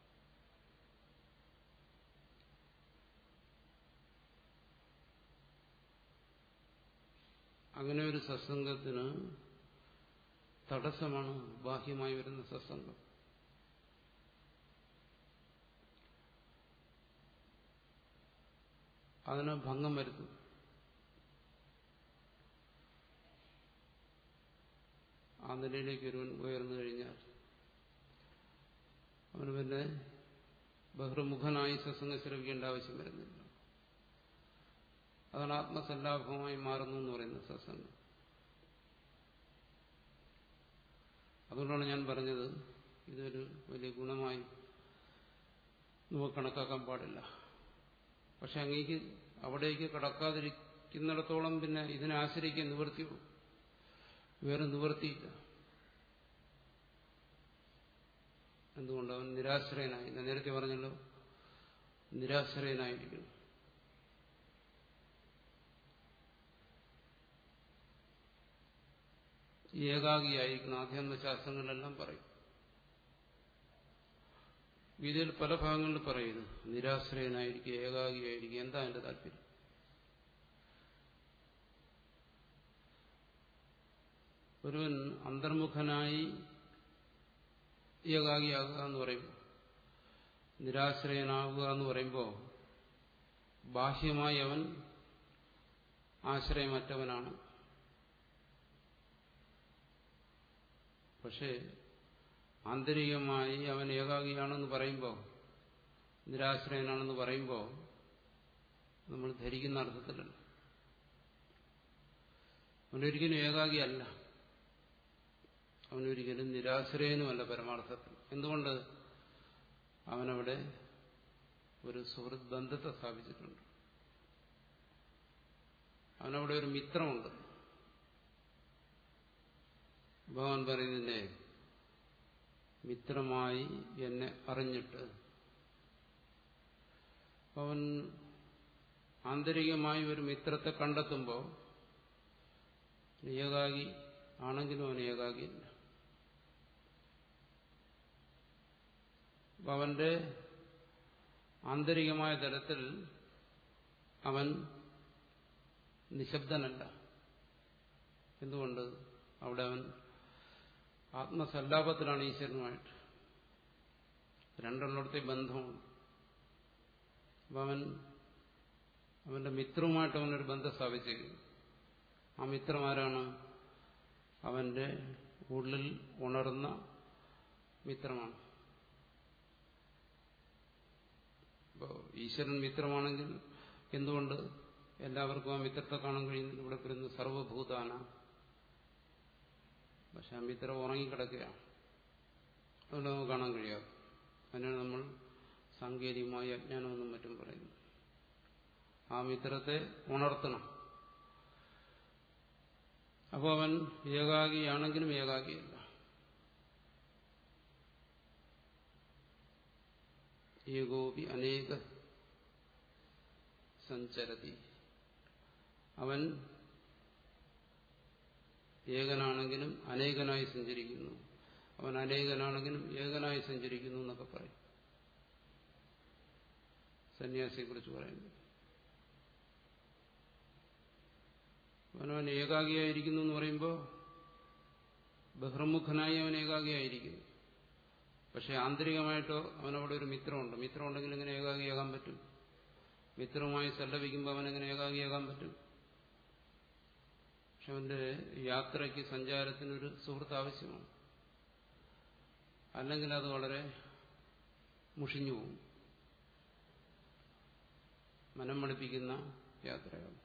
അങ്ങനെ ഒരു സത്സംഗത്തിന് തടസ്സമാണ് ബാഹ്യമായി വരുന്ന സത്സംഗം അതിന് ഭംഗം വരുത്തും ആ നിലയിലേക്ക് ഒരുവൻ ഉയർന്നു കഴിഞ്ഞാൽ അവന് പിന്നെ ബഹിർമുഖനായി സത്സംഗം ശ്രവിക്കേണ്ട ആവശ്യം വരുന്നില്ല അതാണ് ആത്മസല്ലാഭമായി മാറുന്നു എന്ന് പറയുന്നത് സത്സംഗം അതുകൊണ്ടാണ് ഞാൻ പറഞ്ഞത് ഇതൊരു വലിയ ഗുണമായി നമുക്ക് കണക്കാക്കാൻ പാടില്ല പക്ഷെ അങ്ങേക്ക് അവിടേക്ക് കടക്കാതിരിക്കുന്നിടത്തോളം പിന്നെ ഇതിനെ ആശ്രയിക്കാൻ നിവൃത്തിയുള്ളൂ വേറെ നിവൃത്തിയില്ല എന്തുകൊണ്ട് അവൻ നിരാശ്രയനായി ഞാൻ നേരത്തെ പറഞ്ഞല്ലോ നിരാശ്രയനായിരിക്കുന്നു ഏകാഗിയായിരിക്കണം ആധ്യാത്മശാസ്ത്രങ്ങളിലെല്ലാം പറയും ഗീതയിൽ പല ഭാഗങ്ങളിൽ പറയുന്നു നിരാശ്രയനായിരിക്കുക ഏകാഗിയായിരിക്കുക എന്താ എന്റെ താല്പര്യം ഒരുവൻ അന്തർമുഖനായി ഏകാഗിയാകുക എന്ന് പറയുമ്പോൾ നിരാശ്രയനാവുക എന്ന് പറയുമ്പോൾ ബാഹ്യമായി അവൻ ആശ്രയമറ്റവനാണ് പക്ഷേ ആന്തരികമായി അവൻ ഏകാഗിയാണെന്ന് പറയുമ്പോൾ നിരാശ്രയനാണെന്ന് പറയുമ്പോൾ നമ്മൾ ധരിക്കുന്ന അർത്ഥത്തിലല്ല അവനൊരിക്കലും ഏകാഗിയല്ല അവനൊരിക്കലും നിരാശ്രയനുമല്ല പരമാർത്ഥത്തിൽ എന്തുകൊണ്ട് അവനവിടെ ഒരു സുഹൃത്ത് ബന്ധത്തെ സ്ഥാപിച്ചിട്ടുണ്ട് അവനവിടെ ഒരു മിത്രമുണ്ട് ഭഗവാൻ പറയുന്നതിനെ മിത്രമായി എന്നെ അറിഞ്ഞിട്ട് അവൻ ആന്തരികമായി ഒരു മിത്രത്തെ കണ്ടെത്തുമ്പോൾ ഏകാഗി ആണെങ്കിലും അവൻ ഏകാഗിയല്ല അവന്റെ ആന്തരികമായ തലത്തിൽ അവൻ നിശബ്ദനല്ല എന്തുകൊണ്ട് അവിടെ അവൻ ആത്മസല്ലാപത്തിലാണ് ഈശ്വരനുമായിട്ട് രണ്ടെണ്ണത്തെ ബന്ധമുണ്ട് അപ്പം അവൻ അവന്റെ മിത്രവുമായിട്ട് അവനൊരു ബന്ധം സ്ഥാപിച്ചിരിക്കുന്നു ആ മിത്രം ആരാണ് അവന്റെ ഉള്ളിൽ ഉണർന്ന മിത്രമാണ് ഇപ്പോൾ ഈശ്വരൻ മിത്രമാണെങ്കിൽ എന്തുകൊണ്ട് എല്ലാവർക്കും ആ മിത്രത്തെ കാണാൻ കഴിയുന്നില്ല ഇവിടെ പറയുന്നത് സർവഭൂതാന പക്ഷെ ആ മിത്രം ഉറങ്ങിക്കിടക്കുകയാണ് അതുകൊണ്ട് നമുക്ക് കാണാൻ കഴിയാതെ അതിനാണ് നമ്മൾ സാങ്കേതികമായ അജ്ഞാനമെന്നും മറ്റും പറയുന്നത് ആ മിത്രത്തെ ഉണർത്തണം അപ്പോൾ അവൻ ഏകാഗിയാണെങ്കിലും ഏകാഗിയല്ല ഏകോപി അനേക സഞ്ചരതി അവൻ ഏകനാണെങ്കിലും അനേകനായി സഞ്ചരിക്കുന്നു അവൻ അനേകനാണെങ്കിലും ഏകനായി സഞ്ചരിക്കുന്നു എന്നൊക്കെ പറയും സന്യാസിയെക്കുറിച്ച് പറയുന്നു അവനവൻ ഏകാഗിയായിരിക്കുന്നു എന്ന് പറയുമ്പോൾ ബഹിർമുഖനായി അവൻ ഏകാഗിയായിരിക്കുന്നു പക്ഷെ ആന്തരികമായിട്ടോ അവനവിടെ ഒരു മിത്രമുണ്ട് മിത്രമുണ്ടെങ്കിൽ എങ്ങനെ ഏകാഗിയാകാൻ പറ്റും മിത്രവുമായി സല്ലപിക്കുമ്പോൾ അവനെങ്ങനെ ഏകാഗിയാകാൻ പറ്റും പക്ഷെ അവന്റെ യാത്രയ്ക്ക് സഞ്ചാരത്തിനൊരു സുഹൃത്ത് ആവശ്യമാണ് അല്ലെങ്കിൽ അത് വളരെ മുഷിഞ്ഞു പോകും മനം മടുപ്പിക്കുന്ന യാത്രയാണ്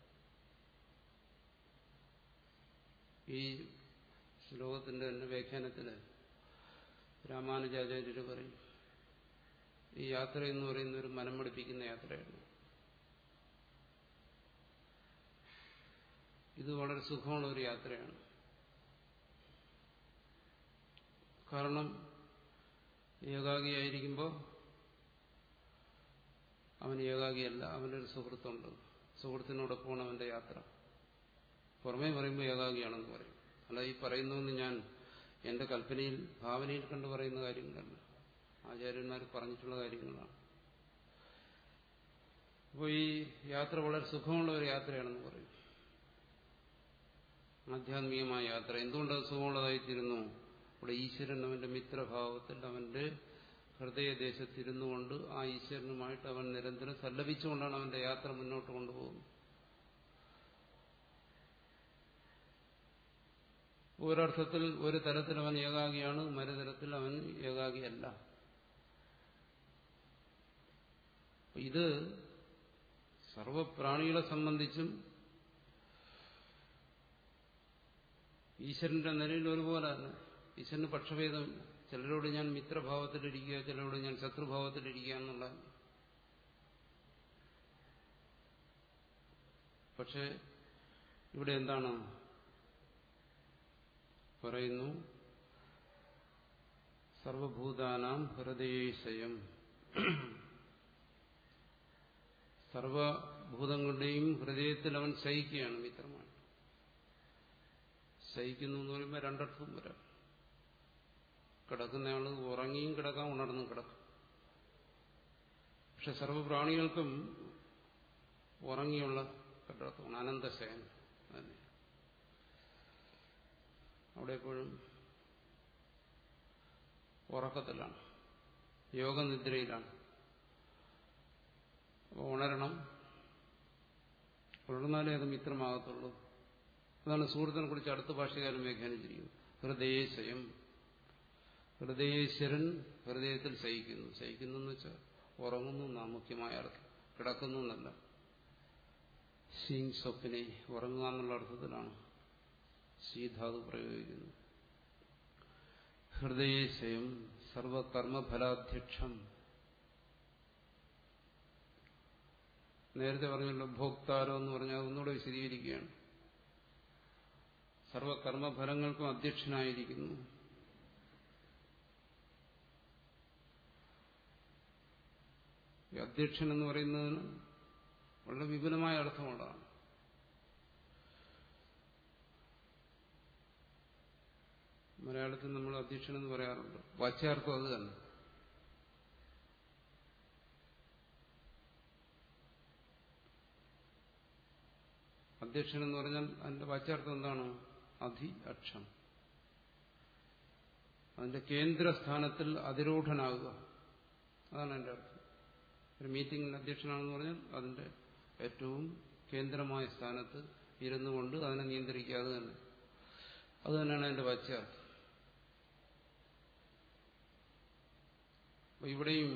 ഈ ശ്ലോകത്തിന്റെ തന്നെ വ്യാഖ്യാനത്തില് രാമാനുജാചാര്യര് പറയും ഈ യാത്ര എന്ന് പറയുന്ന ഒരു മനം മടുപ്പിക്കുന്ന യാത്രയാണ് ഇത് വളരെ സുഖമുള്ള ഒരു യാത്രയാണ് കാരണം ഏകാഗിയായിരിക്കുമ്പോൾ അവൻ ഏകാഗിയല്ല അവനൊരു സുഹൃത്തുണ്ട് സുഹൃത്തിനോടൊപ്പമാണ് അവന്റെ യാത്ര പുറമേ പറയുമ്പോൾ ഏകാഗിയാണെന്ന് പറയും അല്ല ഈ പറയുന്നതെന്ന് ഞാൻ എന്റെ കൽപ്പനയിൽ ഭാവനയിൽ കണ്ടു പറയുന്ന കാര്യങ്ങളല്ല ആചാര്യന്മാർ പറഞ്ഞിട്ടുള്ള കാര്യങ്ങളാണ് അപ്പോൾ ഈ യാത്ര വളരെ സുഖമുള്ള ഒരു യാത്രയാണെന്ന് പറയും ആധ്യാത്മികമായ യാത്ര എന്തുകൊണ്ടത് സുഖമുള്ളതായിത്തീരുന്നു അവിടെ ഈശ്വരൻ അവന്റെ മിത്രഭാവത്തിൽ അവന്റെ ഹൃദയദേശത്തിരുന്നു കൊണ്ട് ആ ഈശ്വരനുമായിട്ട് അവൻ നിരന്തരം സല്ലപിച്ചുകൊണ്ടാണ് അവന്റെ യാത്ര മുന്നോട്ട് കൊണ്ടുപോകുന്നത് ഒരർത്ഥത്തിൽ ഒരു തരത്തിൽ അവൻ ഏകാഗിയാണ് മറുതരത്തിൽ അവൻ ഏകാഗിയല്ല ഇത് സർവപ്രാണികളെ സംബന്ധിച്ചും ഈശ്വരന്റെ നിലയിൽ ഒരുപോലെ തന്നെ ഈശ്വരന് പക്ഷഭേദമില്ല ചിലരോട് ഞാൻ മിത്രഭാവത്തിലിരിക്കുക ചിലരോട് ഞാൻ ശത്രുഭാവത്തിലിരിക്കുക എന്നുള്ള പക്ഷെ ഇവിടെ എന്താണ് പറയുന്നു സർവഭൂതാനാം ഹൃദയേശയം സർവഭൂതങ്ങളുടെയും ഹൃദയത്തിൽ അവൻ ശയിക്കുകയാണ് മിത്രമാണ് ശയിക്കുന്നു എന്ന് പറയുമ്പോൾ രണ്ടർത്ഥവും വരാം കിടക്കുന്നയാൾ ഉറങ്ങിയും കിടക്കാം ഉണർന്നും കിടക്കാം പക്ഷെ സർവപ്രാണികൾക്കും ഉറങ്ങിയുള്ള കെട്ടിടത്വമാണ് അനന്തശയനം അതെ അവിടെ എപ്പോഴും ഉറക്കത്തിലാണ് യോഗനിദ്രയിലാണ് അപ്പോൾ ഉണരണം ഉണർന്നാലേ അത് മിത്രമാകത്തുള്ളൂ അതാണ് സുഹൃത്തിനെ കുറിച്ച് അടുത്ത ഭാഷകാരൻ വ്യാഖ്യാനിച്ചിരിക്കുന്നത് ഹൃദയേശയം ഹൃദയേശ്വരൻ ഹൃദയത്തിൽ ശയിക്കുന്നു ശയിക്കുന്നു എന്ന് വെച്ചാൽ ഉറങ്ങുന്നു എന്നാ മുഖ്യമായ അർത്ഥം കിടക്കുന്നു എന്നല്ല ഷീങ് സ്വപ്നെ ഉറങ്ങുക എന്നുള്ള അർത്ഥത്തിലാണ് ശ്രീധാതു പ്രയോഗിക്കുന്നു ഹൃദയേശയം സർവകർമ്മഫലാധ്യക്ഷം നേരത്തെ പറഞ്ഞല്ലോ ഭോക്താരോ എന്ന് പറഞ്ഞാൽ അതൊന്നുകൂടെ വിശദീകരിക്കുകയാണ് സർവകർമ്മഫലങ്ങൾക്കും അധ്യക്ഷനായിരിക്കുന്നു ഈ അധ്യക്ഷൻ എന്ന് പറയുന്നതിന് വളരെ വിപുലമായ അർത്ഥമുള്ളതാണ് മലയാളത്തിൽ നമ്മൾ അധ്യക്ഷൻ എന്ന് പറയാറുണ്ട് വാച്യാർത്ഥം അത് തന്നെ അധ്യക്ഷൻ എന്ന് പറഞ്ഞാൽ അതിന്റെ വാച്യാർത്ഥം എന്താണ് അധി അക്ഷം അതിന്റെ കേന്ദ്രസ്ഥാനത്തിൽ അതിരൂഢനാകുക അതാണ് എൻ്റെ അർത്ഥം ഒരു മീറ്റിംഗിൽ അധ്യക്ഷനാണെന്ന് പറഞ്ഞാൽ അതിന്റെ ഏറ്റവും കേന്ദ്രമായ സ്ഥാനത്ത് ഇരുന്നു കൊണ്ട് അതിനെ നിയന്ത്രിക്കാതെ തന്നെ അത് തന്നെയാണ് അതിന്റെ വാച്യാർത്ഥം അപ്പൊ ഇവിടെയും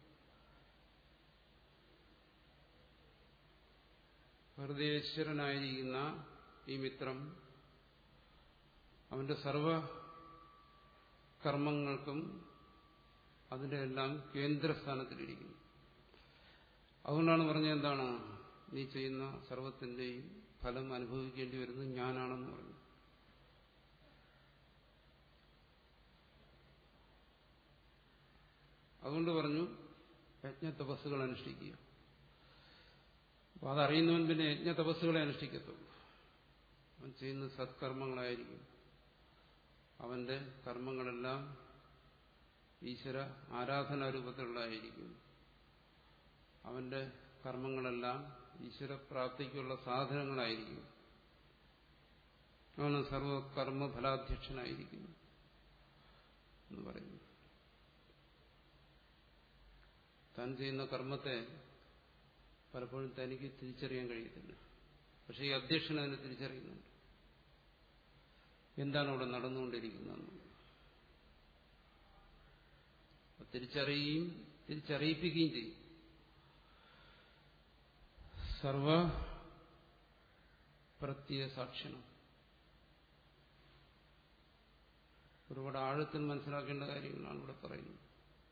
ഹൃദയേശ്വരനായിരിക്കുന്ന ഈ മിത്രം അവന്റെ സർവ കർമ്മങ്ങൾക്കും അതിന്റെ എല്ലാം കേന്ദ്രസ്ഥാനത്തിലിരിക്കുന്നു അതുകൊണ്ടാണ് പറഞ്ഞത് എന്താണ് നീ ചെയ്യുന്ന സർവത്തിന്റെയും ഫലം അനുഭവിക്കേണ്ടി വരുന്നത് ഞാനാണെന്ന് പറഞ്ഞു അതുകൊണ്ട് പറഞ്ഞു യജ്ഞ തപസ്സുകൾ അനുഷ്ഠിക്കുക അപ്പൊ അതറിയുന്നവൻ പിന്നെ യജ്ഞ തപസ്സുകളെ അനുഷ്ഠിക്കത്തുള്ളൂ അവൻ ചെയ്യുന്ന സത്കർമ്മങ്ങളായിരിക്കും അവന്റെ കർമ്മങ്ങളെല്ലാം ഈശ്വര ആരാധനാ രൂപത്തിലുള്ളതായിരിക്കും അവന്റെ കർമ്മങ്ങളെല്ലാം ഈശ്വരപ്രാപ്തിക്കുള്ള സാധനങ്ങളായിരിക്കും അവന് സർവകർമ്മഫലാധ്യക്ഷനായിരിക്കുന്നു എന്ന് പറയുന്നു താൻ ചെയ്യുന്ന കർമ്മത്തെ പലപ്പോഴും തനിക്ക് തിരിച്ചറിയാൻ കഴിയത്തില്ല പക്ഷെ ഈ അധ്യക്ഷൻ അതിനെ തിരിച്ചറിയുന്നുണ്ട് എന്താണ് അവിടെ നടന്നുകൊണ്ടിരിക്കുന്നത് തിരിച്ചറിയുകയും തിരിച്ചറിയിപ്പിക്കുകയും ചെയ്യും സർവ പ്രത്യ സാക്ഷണം ഒരുപാട് ആഴത്തിൽ മനസ്സിലാക്കേണ്ട കാര്യങ്ങളാണ് ഇവിടെ പറയുന്നത്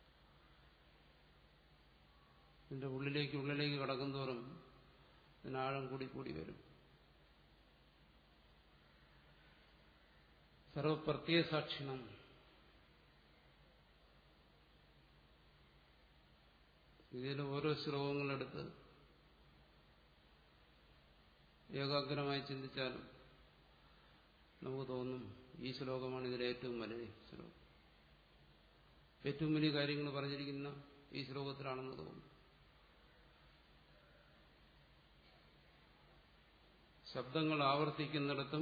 ഇതിന്റെ ഉള്ളിലേക്ക് ഉള്ളിലേക്ക് കടക്കുന്തോറും ഇതിനാഴം കൂടി കൂടി വരും സർവപ്രത്യ സാക്ഷിണം ഇതിൽ ഓരോ ശ്ലോകങ്ങളെടുത്ത് ഏകാഗ്രമായി ചിന്തിച്ചാലും നമുക്ക് തോന്നും ഈ ശ്ലോകമാണ് ഇതിലെ ഏറ്റവും വലിയ ശ്ലോകം ഏറ്റവും വലിയ കാര്യങ്ങൾ പറഞ്ഞിരിക്കുന്ന ഈ ശ്ലോകത്തിലാണെന്ന് തോന്നുന്നു ശബ്ദങ്ങൾ ആവർത്തിക്കുന്നിടത്തും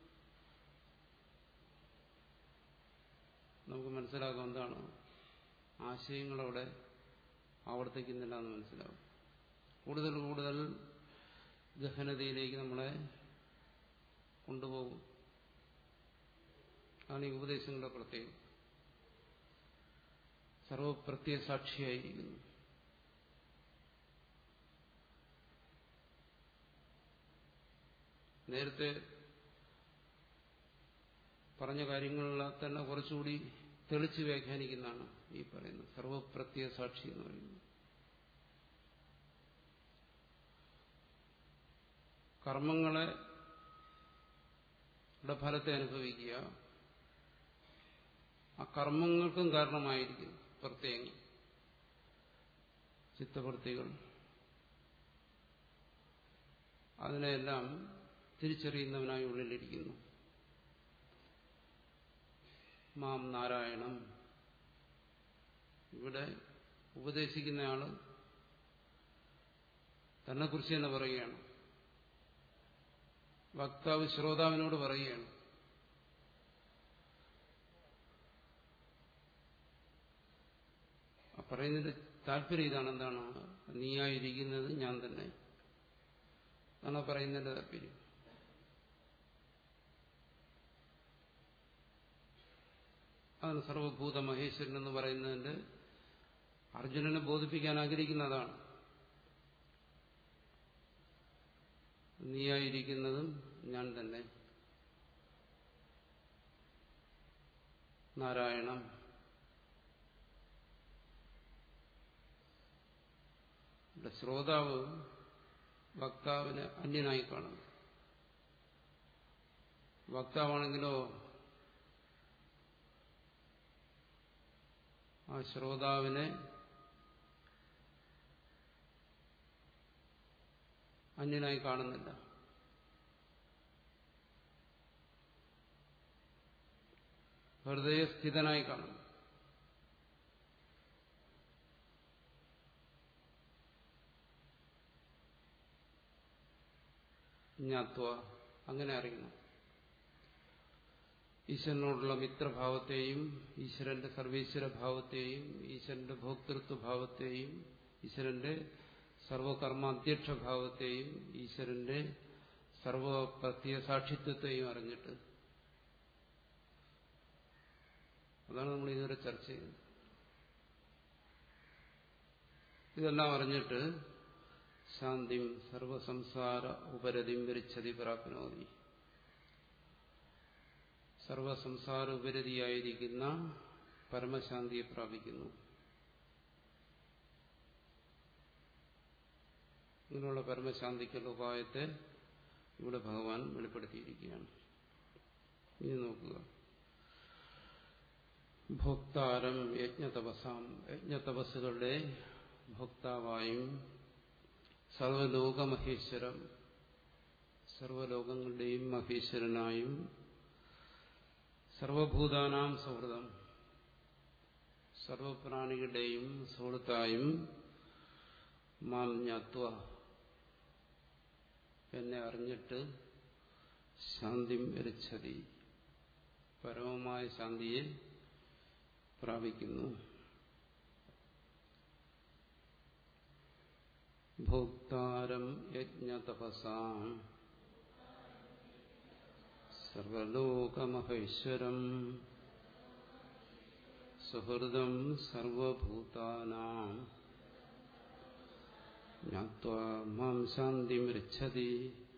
നമുക്ക് മനസ്സിലാക്കാം എന്താണ് ആശയങ്ങളവിടെ ആവർത്തിക്കുന്നില്ല എന്ന് മനസ്സിലാവും കൂടുതൽ കൂടുതൽ ഗഹനതയിലേക്ക് നമ്മളെ കൊണ്ടുപോകും ആണ് ഈ ഉപദേശങ്ങളുടെ പ്രത്യേകം സർവപ്രത്യ സാക്ഷിയായിരിക്കുന്നു നേരത്തെ പറഞ്ഞ കാര്യങ്ങളെല്ലാം തന്നെ കുറച്ചുകൂടി തെളിച്ച് വ്യാഖ്യാനിക്കുന്നതാണ് ഈ പറയുന്നത് സർവപ്രത്യ സാക്ഷി എന്ന് പറയുന്നത് കർമ്മങ്ങളെ ഫലത്തെ അനുഭവിക്കുക ആ കർമ്മങ്ങൾക്കും കാരണമായിരിക്കും പ്രത്യയങ്ങൾ ചിത്തവൃത്തികൾ അതിനെല്ലാം തിരിച്ചറിയുന്നവനായി ഉള്ളിലിരിക്കുന്നു മാം നാരായണം ഇവിടെ ഉപദേശിക്കുന്നയാള് തന്നെക്കുറിച്ച് തന്നെ പറയുകയാണ് വക്താവ് ശ്രോതാവിനോട് പറയുകയാണ് പറയുന്നതിന്റെ താല്പര്യം ഇതാണ് എന്താണ് നീയായിരിക്കുന്നത് ഞാൻ തന്നെ എന്നാണ് പറയുന്നതിന്റെ താല്പര്യം അതാണ് സർവഭൂത മഹേശ്വരൻ എന്ന് പറയുന്നതിന്റെ അർജുനനെ ബോധിപ്പിക്കാൻ ആഗ്രഹിക്കുന്നതാണ് നീയായിരിക്കുന്നതും ഞാൻ തന്നെ നാരായണം ഇവിടെ ശ്രോതാവ് വക്താവിനെ അന്യനായി കാണുന്നു വക്താവാണെങ്കിലോ ആ ശ്രോതാവിനെ അന്യനായി കാണുന്നില്ല ഹൃദയസ്ഥിതനായി കാണുന്നു ജ്ഞാത്വ അങ്ങനെ അറിയണം ഈശ്വരനോടുള്ള മിത്രഭാവത്തെയും ഈശ്വരന്റെ സർവീശ്വര ഭാവത്തെയും ഈശ്വരന്റെ ഭോക്തൃത്വഭാവത്തെയും ഈശ്വരന്റെ സർവകർമാധ്യക്ഷ ഭാവത്തെയും ഈശ്വരന്റെ സർവപ്രത്യ സാക്ഷിത്വത്തെയും അറിഞ്ഞിട്ട് അതാണ് നമ്മൾ ഇതുവരെ ചർച്ച ചെയ്തത് ഇതെല്ലാം അറിഞ്ഞിട്ട് ശാന്തിം സർവസംസാര ഉപരതിം വിരിച്ചതി പ്രാപ്നോതി സർവസംസാര ഉപരതിയായിരിക്കുന്ന പരമശാന്തിയെ പ്രാപിക്കുന്നു ഇങ്ങനെയുള്ള പരമശാന്തിക്കുള്ള ഉപായത്തെ ഇവിടെ ഭഗവാൻ വെളിപ്പെടുത്തിയിരിക്കുകയാണ് ഇനി നോക്കുക ഭോക്താരം യജ്ഞതപസാം യജ്ഞതപസ്സുകളുടെ ഭോക്താവായും സർവലോകമഹേശ്വരം സർവലോകങ്ങളുടെയും മഹേശ്വരനായും സർവഭൂതാനാം സൗഹൃദം സർവപ്രാണികളുടെയും സുഹൃത്തായും മാം ജ്ഞാത്വ എന്നെ അറിഞ്ഞിട്ട് ശാന്തിം രക്ഷതി പരമമായ ശാന്തിയെ പ്രാപിക്കുന്നു ഭോക്താരം യജ്ഞതപസാം സർവലോകമഹേശ്വരം സുഹൃദം സർവഭൂതാനാം ജ്ഞാത്വാ മാം ശാന്തിം രക്ഷതി